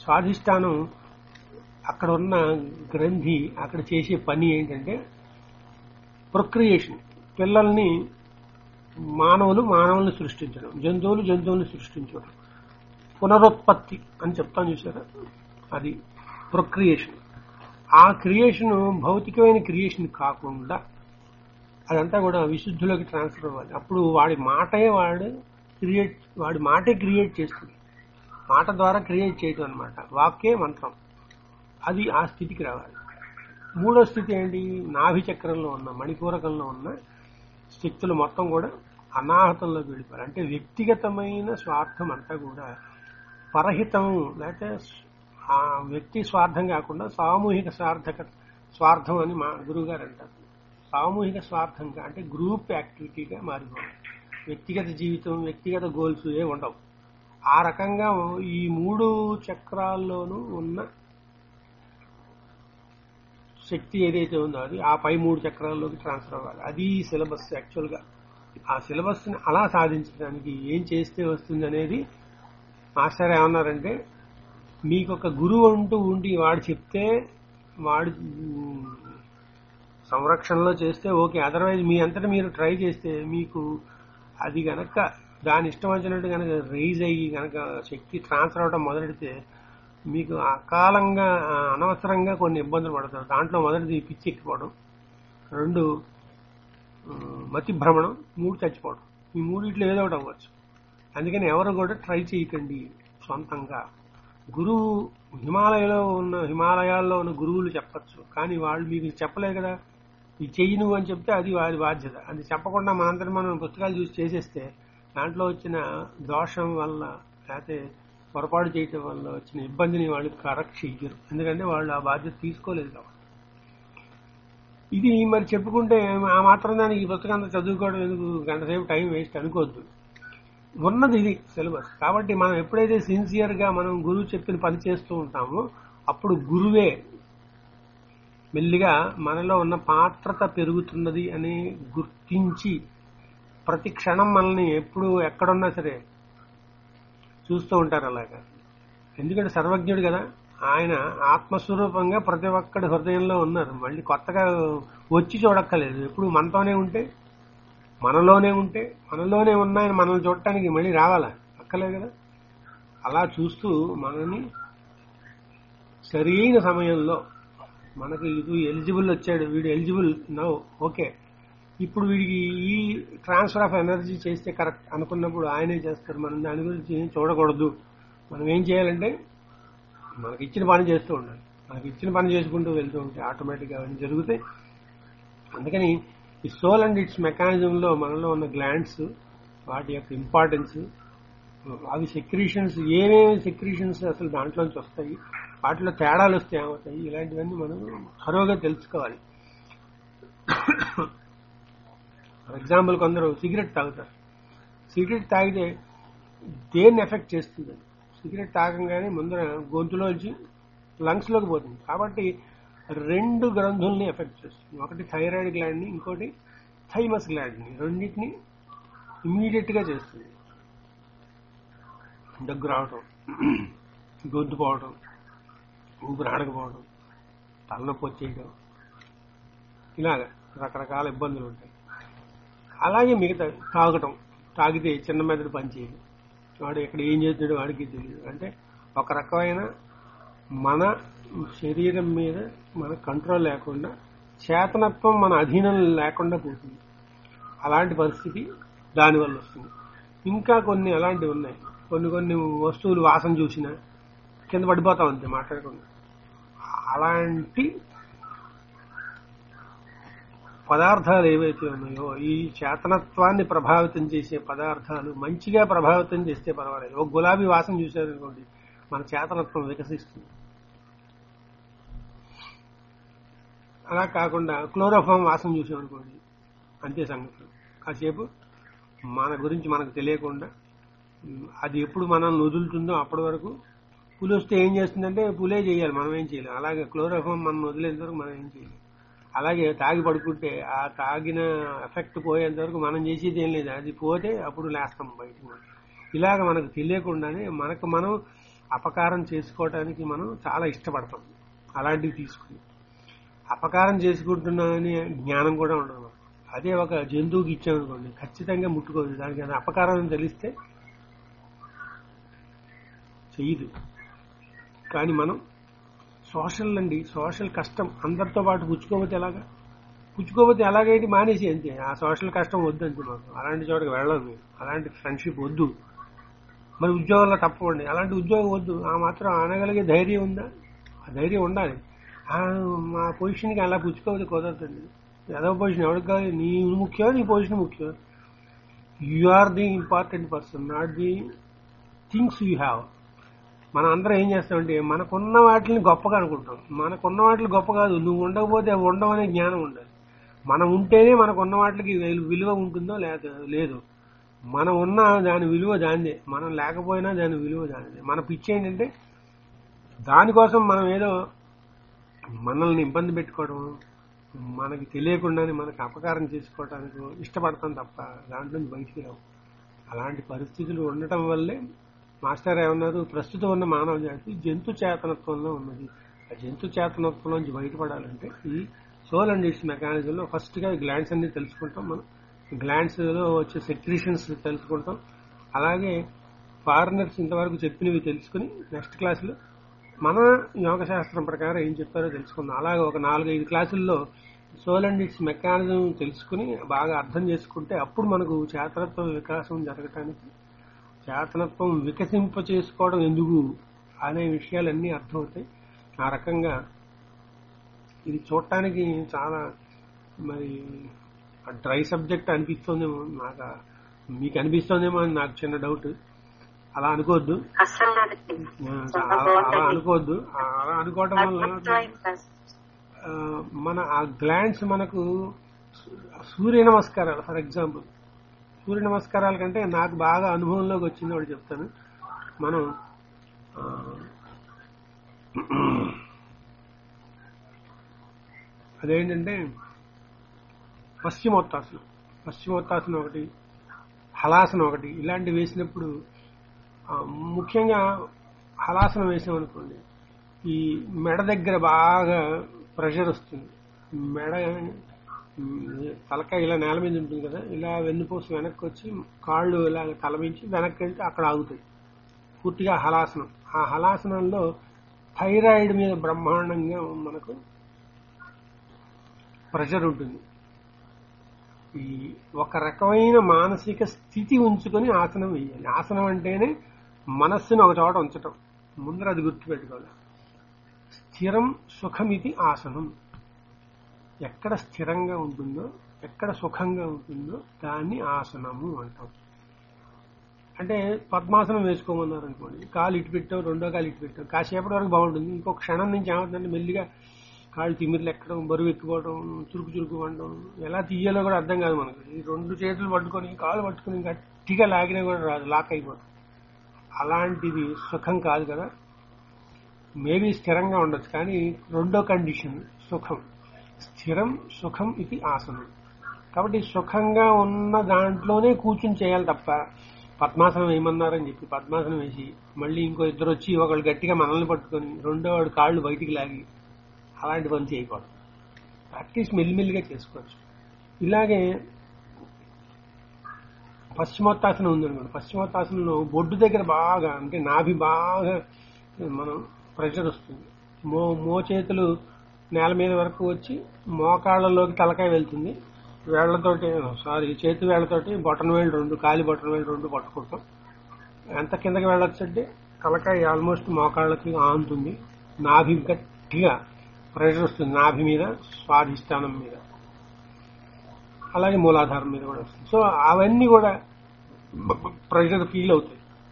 Speaker 1: స్వాధిష్టానం అక్కడ ఉన్న గ్రంథి అక్కడ చేసే పని ఏంటంటే ప్రొక్రియేషన్ పిల్లల్ని మానవులు మానవుల్ని సృష్టించడం జంతువులు జంతువుల్ని సృష్టించడం పునరుత్పత్తి అని చెప్తాను చూసారా అది ప్రొక్రియేషన్ ఆ క్రియేషన్ భౌతికమైన క్రియేషన్ కాకుండా అదంతా కూడా విశుద్ధిలోకి ట్రాన్స్ఫర్ అవ్వాలి అప్పుడు వాడి మాటే వాడు క్రియేట్ వాడి మాటే క్రియేట్ చేస్తుంది మాట ద్వారా క్రియేట్ చేయటం అనమాట వాక్యే మంత్రం అది ఆ స్థితికి రావాలి మూడో స్థితి ఏంటి నాభి చక్రంలో ఉన్న మణిపూరకంలో ఉన్న శక్తులు మొత్తం కూడా అనాహతంలోకి వెళ్ళిపోయారు అంటే వ్యక్తిగతమైన స్వార్థం అంతా కూడా పరహితం లేకపోతే ఆ వ్యక్తి స్వార్థం కాకుండా సామూహిక స్వార్థక స్వార్థం అని మా గురువు గారు అంటారు సామూహిక స్వార్థంగా అంటే గ్రూప్ యాక్టివిటీగా మారిపోవాలి వ్యక్తిగత జీవితం వ్యక్తిగత గోల్స్ ఏ ఉండవు ఆ రకంగా ఈ మూడు చక్రాల్లోనూ ఉన్న శక్తి ఏదైతే ఉందో అది ఆ పై మూడు చక్రాల్లోకి ట్రాన్స్ఫర్ అవ్వాలి అది సిలబస్ యాక్చువల్ గా ఆ సిలబస్ ని అలా సాధించడానికి ఏం చేస్తే వస్తుంది అనేది మాస్టర్ ఏమన్నారంటే మీకు ఒక గురువు అంటూ ఉండి వాడు చెప్తే వాడు మ్, సంరక్షణలో చేస్తే ఓకే అదర్వైజ్ మీ అంతటా మీరు ట్రై చేస్తే మీకు అది గనక దాని ఇష్టం వచ్చినట్టు కనుక రైజ్ అయ్యి గనక శక్తి ట్రాన్స్ఫర్ అవడం మొదలెడితే మీకు అకాలంగా ఆ, అనవసరంగా కొన్ని ఇబ్బందులు పడతారు దాంట్లో మొదటిది పిచ్చి ఎక్కిపోవడం రెండు ఆ, మతి భ్రమణం మూడు చచ్చిపోవడం ఈ మూడిట్లో ఏదో ఒకటి అవ్వచ్చు అందుకని ఎవరు కూడా ట్రై చేయకండి సొంతంగా గురువు హిమాలయలో ఉన్న హిమాలయాల్లో ఉన్న గురువులు చెప్పచ్చు కానీ వాళ్ళు మీకు చెప్పలేదు కదా ఇది చెయ్యి నువ్వు అని చెప్తే అది వారి బాధ్యత అది చెప్పకుండా మనందరం మనం పుస్తకాలు చూసి చేసేస్తే దాంట్లో వచ్చిన దోషం వల్ల లేకపోతే పొరపాటు చేయటం వల్ల వచ్చిన ఇబ్బందిని వాళ్ళు కరెక్ట్ చెయ్యరు ఎందుకంటే వాళ్ళు ఆ బాధ్యత తీసుకోలేదు కాబట్టి ఇది మరి చెప్పుకుంటే ఆ మాత్రం దానికి ఈ పుస్తకం అంతా చదువుకోవడం ఎందుకు గంట సేపు టైం వేస్ట్ అనుకోవద్దు ఉన్నది ఇది సిలబస్ కాబట్టి మనం ఎప్పుడైతే సిన్సియర్ గా మనం గురువు చెప్పిన పని చేస్తూ ఉంటామో అప్పుడు గురువే మెల్లిగా మనలో ఉన్న పాత్రత పెరుగుతున్నది అని గుర్తించి ప్రతి క్షణం మనల్ని ఎప్పుడు ఎక్కడున్నా సరే చూస్తూ ఉంటారు అలాగా ఎందుకంటే సర్వజ్ఞుడు కదా ఆయన ఆత్మస్వరూపంగా ప్రతి ఒక్కడి హృదయంలో ఉన్నారు మళ్ళీ కొత్తగా వచ్చి చూడక్కర్లేదు ఎప్పుడు మనతోనే ఉంటే మనలోనే ఉంటే మనలోనే ఉన్నాయని మనల్ని చూడటానికి మళ్ళీ రావాలా అక్కర్లేదు కదా అలా చూస్తూ మనని సరైన సమయంలో మనకు ఇది ఎలిజిబుల్ వచ్చాడు వీడు ఎలిజిబుల్ నో ఓకే ఇప్పుడు వీడికి ఈ ట్రాన్స్ఫర్ ఆఫ్ ఎనర్జీ చేస్తే కరెక్ట్ అనుకున్నప్పుడు ఆయనే చేస్తారు మనం దాని గురించి ఏం చూడకూడదు మనం ఏం చేయాలంటే మనకి ఇచ్చిన పని చేస్తూ ఉండాలి మనకి ఇచ్చిన పని చేసుకుంటూ వెళ్తూ ఉంటే ఆటోమేటిక్గా అవన్నీ జరుగుతాయి అందుకని ఈ సోల్ అండ్ ఇట్స్ మెకానిజంలో మనలో ఉన్న గ్లాండ్స్ వాటి యొక్క ఇంపార్టెన్స్ అవి సెక్రీషన్స్ ఏమేమి సెక్రీషన్స్ అసలు దాంట్లోంచి వస్తాయి వాటిలో తేడాలు వస్తే ఏమవుతాయి ఇలాంటివన్నీ మనం హరోగా తెలుసుకోవాలి ఫర్ ఎగ్జాంపుల్ కొందరు సిగరెట్ తాగుతారు సిగరెట్ తాగితే దేన్ని ఎఫెక్ట్ చేస్తుంది సిగరెట్ తాగంగానే ముందర గొంతులోంచి లంగ్స్ లోకి పోతుంది కాబట్టి రెండు గ్రంథుల్ని ఎఫెక్ట్ చేస్తుంది ఒకటి థైరాయిడ్ గ్లాండ్ ని ఇంకోటి థైమస్ గ్లాండ్ ని రెండింటిని ఇమీడియట్ గా చేస్తుంది దగ్గు రావటం గొంతు పోవటం ఊపిరి ఆడకపోవడం తలనొప్పి వచ్చేయడం ఇలాగ రకరకాల ఇబ్బందులు ఉంటాయి అలాగే మిగతా తాగటం తాగితే చిన్న మెదడు పనిచేయదు వాడు ఎక్కడ ఏం చేస్తున్నాడో వాడికి తెలియదు అంటే ఒక రకమైన మన శరీరం మీద మన కంట్రోల్ లేకుండా చేతనత్వం మన అధీనం లేకుండా పోతుంది అలాంటి పరిస్థితి దానివల్ల వస్తుంది ఇంకా కొన్ని అలాంటివి ఉన్నాయి కొన్ని కొన్ని వస్తువులు వాసన చూసినా కింద పడిపోతాం అంతే మాట్లాడకుండా అలాంటి పదార్థాలు ఏవైతే ఉన్నాయో ఈ చేతనత్వాన్ని ప్రభావితం చేసే పదార్థాలు మంచిగా ప్రభావితం చేస్తే పర్వాలేదు ఒక గులాబీ వాసన చూశారనుకోండి మన చేతనత్వం వికసిస్తుంది అలా కాకుండా క్లోరోఫామ్ వాసన చూసామనుకోండి అంతే సంగతులు కాసేపు మన గురించి మనకు తెలియకుండా ఉమ్, అది ఎప్పుడు మనం వదులుతుందో అప్పటి వరకు పులి వస్తే ఏం చేస్తుందంటే పులే చేయాలి మనం ఏం చేయలేం అలాగే క్లోరోఫామ్ మనం వదిలేంత వరకు మనం ఏం చేయలేం అలాగే తాగి పడుకుంటే ఆ తాగిన ఎఫెక్ట్ పోయేంత వరకు మనం చేసేది ఏం లేదు అది పోతే అప్పుడు లేస్తాం బయటకు ఇలాగ మనకు తెలియకుండానే మనకు మనం అపకారం చేసుకోవటానికి మనం చాలా ఇష్టపడతాం అలాంటివి తీసుకుని అపకారం చేసుకుంటున్నామని జ్ఞానం కూడా ఉండదు మనకు. అదే ఒక జంతువుకి ఇచ్చామనుకోండి ఖచ్చితంగా ముట్టుకోదు దానికి అది అపకారం అని తెలిస్తే చెయ్యదు కానీ మనం సోషల్ అండి సోషల్ కష్టం అందరితో పాటు పుచ్చుకోకపోతే ఎలాగా పుచ్చుకోకపోతే ఎలాగైతే మానేసి అంతే ఆ సోషల్ కష్టం వద్దు అంతే మాకు అలాంటి చోటకి వెళ్ళదు మేము అలాంటి ఫ్రెండ్షిప్ వద్దు మరి ఉద్యోగంలో తప్పకండి అలాంటి ఉద్యోగం వద్దు ఆ మాత్రం అనగలిగే ధైర్యం ఉందా ఆ ధైర్యం ఉండాలి ఆ, మా పొజిషన్కి అలా పుచ్చుకోవద్దు కుదరదండి ఏదో పొజిషన్ ఎవరికి కాదు నీ ముఖ్యం నీ పొజిషన్ ముఖ్యం you are the important person not the things you have మనం అందరం ఏం చేస్తామంటే మనకున్న వాటిని గొప్పగా అనుకుంటాం మనకున్న వాటిని గొప్ప కాదు నువ్వు ఉండకపోతే అవి ఉండవు అనే జ్ఞానం ఉండాలి మనం ఉంటేనే మనకున్న వాటికి విలు- విలువ ఉంటుందో లేదా లేదు మనం ఉన్న దాని విలువ దానిదే మనం లేకపోయినా దాని విలువ దానిదే మన పిచ్చి ఏంటంటే దానికోసం మనం ఏదో మనల్ని ఇబ్బంది పెట్టుకోవడం మనకి తెలియకుండానే మనకు అపకారం చేసుకోవడానికి ఇష్టపడతాం తప్ప దాంట్లో నుంచి బయటికి రావు అలాంటి పరిస్థితులు ఉండటం వల్లే మాస్టర్ ఏమన్నారు ప్రస్తుతం ఉన్న మానవ జాతి జంతు చేతనత్వంలో ఉన్నది ఆ జంతు చేతనత్వం నుంచి బయటపడాలంటే ఈ సోల్ అండ్ ఇట్స్ మెకానిజంలో ఫస్ట్ గా గ్లాండ్స్ అన్ని తెలుసుకుంటాం మనం గ్లాండ్స్ లో వచ్చే సెక్రీషన్స్ తెలుసుకుంటాం అలాగే ఫారినర్స్ ఇంతవరకు చెప్పినవి తెలుసుకుని నెక్స్ట్ క్లాస్ లో మన యోగ శాస్త్రం ప్రకారం ఏం చెప్పారో తెలుసుకుందాం అలాగే ఒక నాలుగైదు క్లాసుల్లో సోల్ అండ్ ఇట్స్ మెకానిజం తెలుసుకుని బాగా అర్థం చేసుకుంటే అప్పుడు మనకు చేతనత్వ వికాసం జరగటానికి చేతనత్వం వికసింప చేసుకోవడం ఎందుకు అనే విషయాలన్నీ అర్థమవుతాయి ఆ రకంగా ఇది చూడటానికి చాలా మరి డ్రై సబ్జెక్ట్ అనిపిస్తుందేమో నాకు ఆ- మీకు అనిపిస్తుందేమో అని నాకు చిన్న డౌట్ అలా అనుకోవద్దు
Speaker 2: అస్సలు లేదండి
Speaker 1: ఆ,
Speaker 2: చాలా
Speaker 1: అలా అలా
Speaker 2: బాగుందండి
Speaker 1: అనుకోవద్దు ఆ, అలా అనుకోవటం వల్ల
Speaker 2: అద్భుతమైన క్లాస్.
Speaker 1: ఆ, మన ఆ గ్లాండ్స్ మనకు సూ- సూర్య నమస్కారాలు ఫర్ ఎగ్జాంపుల్ సూర్య నమస్కారాల కంటే నాకు బాగా అనుభవంలోకి వచ్చింది ఒకటి చెప్తాను మనం ఆ, అదేంటంటే పశ్చిమోత్తాసనం పశ్చిమోత్తాసనం ఒకటి హలాసనం ఒకటి ఇలాంటివి వేసినప్పుడు ఆ, ముఖ్యంగా హలాసనం వేసామనుకోండి ఈ మెడ దగ్గర బాగా ప్రెషర్ వస్తుంది మెడ ఉమ్, తలకాయ ఇలా నేల మీద ఉంటుంది కదా ఇలా వెన్నుపూస వెనక్కి వచ్చి కాళ్ళు ఇలా తలమించి వెనక్కి వెళ్తే అక్కడ ఆగుతాయి పూర్తిగా హలాసనం ఆ హలాసనంలో థైరాయిడ్ మీద బ్రహ్మాండంగా మనకు ప్రెషర్ ఉంటుంది ఈ ఒక రకమైన మానసిక స్థితి ఉంచుకొని ఆసనం వేయాలి ఆసనం అంటేనే మనస్సును ఒక చోట ఉంచటం ముందర అది గుర్తుపెట్టుకోవాలి స్థిరం సుఖమితి ఆసనం ఎక్కడ స్థిరంగా ఉంటుందో ఎక్కడ సుఖంగా ఉంటుందో దాన్ని ఆసనము అంటాం అంటే పద్మాసనం వేసుకోమన్నారు అనుకోండి కాలు ఇటు పెట్టావు రెండో కాలు ఇటు పెట్టావు కాసేపటి వరకు బాగుంటుంది ఇంకో క్షణం నుంచి ఏమవుతుందంటే మెల్లిగా కాళ్ళు తిమ్మిర్లు ఎక్కడం బరువు ఎక్కుపోవడం చురుకు చురుకు పడడం ఎలా తీయాలో కూడా అర్థం కాదు మనకు ఈ రెండు చేతులు పట్టుకొని కాలు పట్టుకొని గట్టిగా లాగినా కూడా రాదు లాక్ అయిపోతుంది అలాంటిది సుఖం కాదు కదా మేబీ స్థిరంగా ఉండొచ్చు కానీ రెండో కండిషన్ సుఖం స్థిరం సుఖం ఇది ఆసనం కాబట్టి సుఖంగా ఉన్న దాంట్లోనే కూర్చుని చేయాలి తప్ప పద్మాసనం ఏమన్నారని చెప్పి పద్మాసనం వేసి మళ్ళీ ఇంకో ఇద్దరు వచ్చి ఒకళ్ళు గట్టిగా మనల్ని పట్టుకొని రెండో వాడు కాళ్ళు బయటికి లాగి అలాంటి పని చేయకూడదు ప్రాక్టీస్ మెల్లిమెల్లిగా చేసుకోవచ్చు ఇలాగే పశ్చిమోత్తాసనం ఉందనుకోండి పశ్చిమోత్తాసనంలో బొడ్డు దగ్గర బాగా అంటే నాభి బాగా మనం ప్రెషర్ వస్తుంది మో మో చేతులు నేల మీద వరకు వచ్చి మోకాళ్ళలోకి తలకాయ వెళ్తుంది వేళ్లతోటి సారీ చేతి వేళ్లతోటి బొటన వేళ్ళు రెండు కాలి బొటన వేళ్ళు రెండు పట్టుకుంటాం ఎంత కిందకి వెళ్ళొచ్చు అంటే తలకాయ ఆల్మోస్ట్ మోకాళ్ళకి ఆనుతుంది నాభి గట్టిగా ప్రెషర్ వస్తుంది నాభి మీద స్వాధిష్టానం మీద అలాగే మూలాధారం మీద కూడా వస్తుంది సో అవన్నీ కూడా ప్రెషర్ ఫీల్ అవుతాయి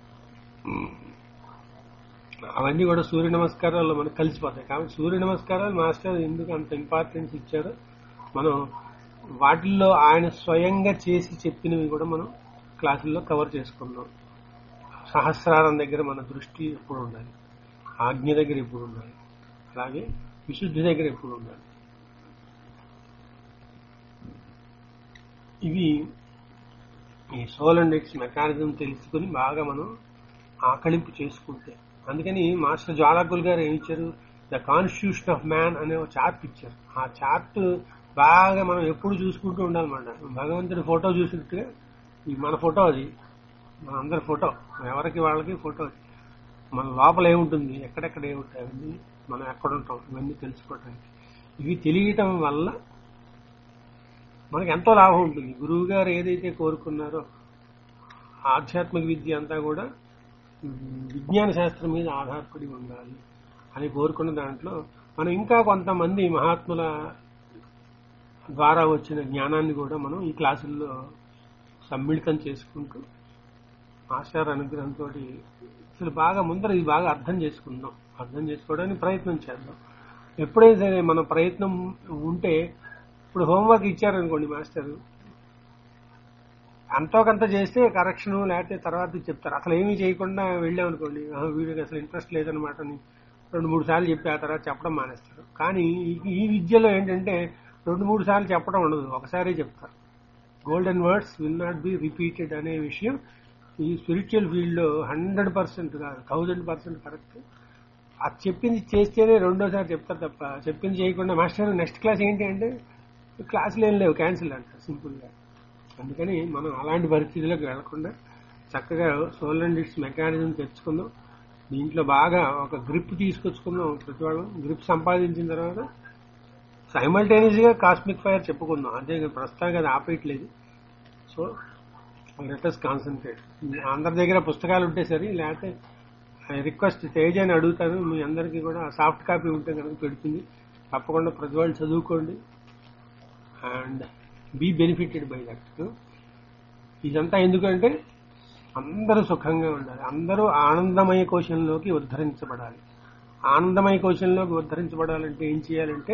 Speaker 1: అవన్నీ కూడా సూర్య నమస్కారాల్లో మనకు కలిసిపోతాయి కాబట్టి సూర్య నమస్కారాలు మాస్టర్ ఎందుకు అంత ఇంపార్టెన్స్ ఇచ్చారో మనం వాటిల్లో ఆయన స్వయంగా చేసి చెప్పినవి కూడా మనం క్లాసుల్లో కవర్ చేసుకున్నాం సహస్రారం దగ్గర మన దృష్టి ఎప్పుడు ఉండాలి ఆజ్ఞ దగ్గర ఎప్పుడు ఉండాలి అలాగే విశుద్ధి దగ్గర ఎప్పుడు ఉండాలి ఇవి ఈ సోల్ అండ్ ఎక్స్ మెకానిజం తెలుసుకుని బాగా మనం ఆకలింపు చేసుకుంటే అందుకని మాస్టర్ జ్వాలాకుల్ గారు ఏమి ఇచ్చారు ద కాన్స్టిట్యూషన్ ఆఫ్ మ్యాన్ అనే ఒక చార్ట్ ఇచ్చారు ఆ చార్ట్ బాగా మనం ఎప్పుడు చూసుకుంటూ ఉండాలన్నమాట భగవంతుడి ఫోటో చూసినట్టుగా ఈ మన ఫోటో అది మన అందరి ఫోటో ఎవరికి వాళ్ళకి ఫోటో అది మన లోపల ఏముంటుంది ఎక్కడెక్కడ ఏముంటాయి అవన్నీ మనం ఎక్కడ ఉంటాం ఇవన్నీ తెలుసుకోవడానికి ఇవి తెలియటం వల్ల మనకి ఎంతో లాభం ఉంటుంది గురువు గారు ఏదైతే కోరుకున్నారో ఆధ్యాత్మిక విద్య అంతా కూడా ఉమ్, విజ్ఞాన శాస్త్రం మీద ఆధారపడి ఉండాలి అని కోరుకున్న దాంట్లో మనం ఇంకా కొంతమంది మహాత్ముల ద్వారా వచ్చిన జ్ఞానాన్ని కూడా మనం ఈ క్లాసుల్లో సమ్మిళితం చేసుకుంటూ మాస్టర్ అనుగ్రహంతో అసలు బాగా ముందర ఇది బాగా అర్థం చేసుకుందాం అర్థం చేసుకోవడానికి ప్రయత్నం చేద్దాం ఎప్పుడైనా సరే మన ప్రయత్నం ఉంటే ఇప్పుడు హోంవర్క్ ఇచ్చారనుకోండి మాస్టర్ అంతో కొంత చేస్తే కరెక్షన్ లేకపోతే తర్వాత చెప్తారు అసలు ఏమీ చేయకుండా వెళ్ళామనుకోండి "ఆ, వీడికి అసలు ఇంట్రెస్ట్ లేదనమాట అని రెండు మూడు సార్లు చెప్పి ఆ తర్వాత చెప్పడం మానేస్తారు కానీ ఈ- ఈ విద్యలో ఏంటంటే రెండు మూడు సార్లు చెప్పడం ఉండదు ఒకసారి చెప్తారు golden words will not be repeated అనే విషయం ఈ స్పిరిచువల్ ఫీల్డ్ లో హండ్రెడ్ పర్సెంట్ కాదు థౌజండ్ పర్సెంట్ కరెక్ట్ అది చెప్పింది చేస్తేనే రెండోసారి చెప్తారు తప్ప చెప్పింది చేయకుండా మాస్టర్ నెక్స్ట్ క్లాస్ ఏంటి అంటే క్లాసులు ఏం లేవు క్యాన్సిల్ అంటారు సింపుల్ గా అందుకని మనం అలాంటి పరిస్థితులకు వెళ్లకుండా చక్కగా సోల్ అండ్ ఇట్స్ మెకానిజం తెచ్చుకుందాం దీంట్లో బాగా ఒక గ్రిప్ తీసుకొచ్చుకుందాం ప్రతి వాళ్ళు గ్రిప్ సంపాదించిన తర్వాత సైమల్టేనియస్ గా కాస్మిక్ ఫైర్ చెప్పుకుందాం అంతే ప్రస్తుతానికి అది ఆపేయట్లేదు సో లెటర్స్ కాన్సన్ట్రేట్ అందరి దగ్గర పుస్తకాలు ఉంటే సరే లేకపోతే ఐ రిక్వెస్ట్ తేజ్ అని అడుగుతాను మీ అందరికీ కూడా సాఫ్ట్ కాపీ ఉంటే కనుక పెడుతుంది తప్పకుండా ప్రతి వాళ్ళు చదువుకోండి and be benefited by that ఇదంతా ఎందుకంటే అందరూ సుఖంగా ఉండాలి అందరూ ఆనందమయ కోశంలోకి ఉద్ధరించబడాలి ఆనందమయ కోశంలోకి ఉద్ధరించబడాలంటే ఏం చేయాలంటే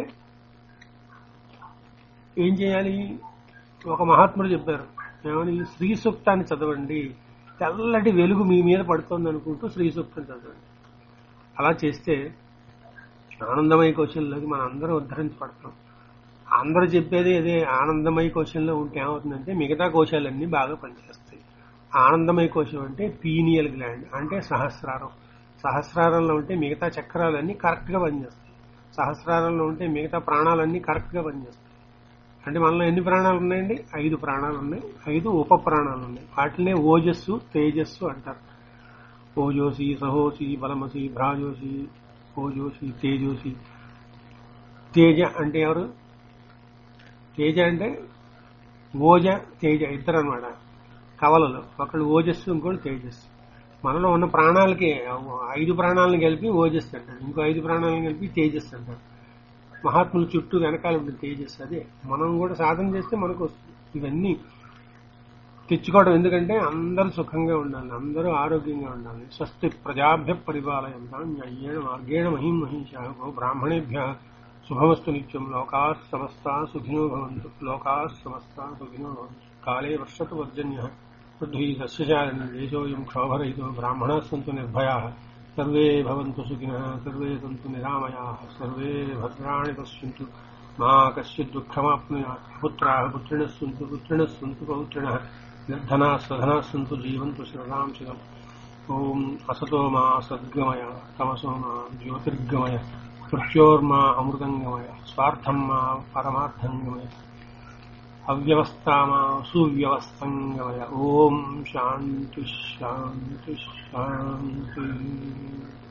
Speaker 1: ఏం చేయాలి ఒక మహాత్ముడు చెప్పారు ఏమని శ్రీ సూక్తాన్ని చదవండి తెల్లటి వెలుగు మీ మీద పడుతోంది అనుకుంటూ శ్రీ సూక్తం చదవండి అలా చేస్తే ఆనందమయ కోశంలోకి మనం అందరం ఉద్ధరించబడతాం అందరూ చెప్పేది అదే ఆనందమయ కోశంలో ఉంటే ఏమవుతుందంటే మిగతా కోశాలన్నీ బాగా పనిచేస్తాయి ఆనందమయ కోశం అంటే పీనియల్ గ్లాండ్ అంటే సహస్రారం సహస్రారంలో ఉంటే మిగతా చక్రాలన్నీ కరెక్ట్ గా పనిచేస్తాయి సహస్రారంలో ఉంటే మిగతా ప్రాణాలన్నీ కరెక్ట్ గా పనిచేస్తాయి అంటే మనలో ఎన్ని ప్రాణాలు ఉన్నాయండి ఐదు ప్రాణాలు ఉన్నాయి ఐదు ఉప ప్రాణాలు ఉన్నాయి వాటినే ఓజస్సు తేజస్సు అంటారు ఓజోసి సహోసి బలమసి భ్రాజోసి ఓజోసి తేజోసి తేజ అంటే ఎవరు తేజ అంటే ఓజ తేజ ఇద్దరు అనమాట కవలలు ఒకళ్ళు ఓజస్సు ఇంకోటి తేజస్సు మనలో ఉన్న ప్రాణాలకి ఐదు ప్రాణాలను కలిపి ఓజస్సు అంటారు ఇంకో ఐదు ప్రాణాలను కలిపి తేజస్సు అంటారు మహాత్ముల చుట్టూ వెనకాల ఉంటుంది తేజస్సు అదే మనం కూడా సాధన చేస్తే మనకు వస్తుంది ఇవన్నీ తెచ్చుకోవడం ఎందుకంటే అందరూ సుఖంగా ఉండాలి అందరూ ఆరోగ్యంగా ఉండాలి స్వస్తి ప్రజాభ్య పరిపాలయంతాం న్యాయేణ మార్గేణ మహిం మహిషా బ్రాహ్మణేభ్య శుభమస్తు నిత్యం లోకా సమస్త సుఖినో భవంతు లోకా సమస్త సుఖినో భవంతు కాళే వర్షతు వర్జన్య పృథ్వీ సస్యశాలిని దేశోయం క్షోభరహితో బ్రాహ్మణా సంతు నిర్భయా సర్వే భవంతు సుఖినः సర్వే సంతు నిరామయాः సర్వే భద్రాణి పశ్యంతు మా కశ్చిత్ దుఃఖమాప్నుయాత్ పుత్రాः పుత్రిణः सन्तु पुत्रिणः सन्तु पौत्रिणः निर्धनाः स्वधनाः सन्तु जीवन्तु शरदां शिरम् ॐ असतो मा सद्गमय तमसो मा ज्योतिर्गमय मृत्योर्मा अमृतङ्गमय स्वार्थं मा परमार्थङ्गमय अव्यवस्था मा सुव्यवस्थङ्गमय ॐ शान्ति शान्ति शान्ति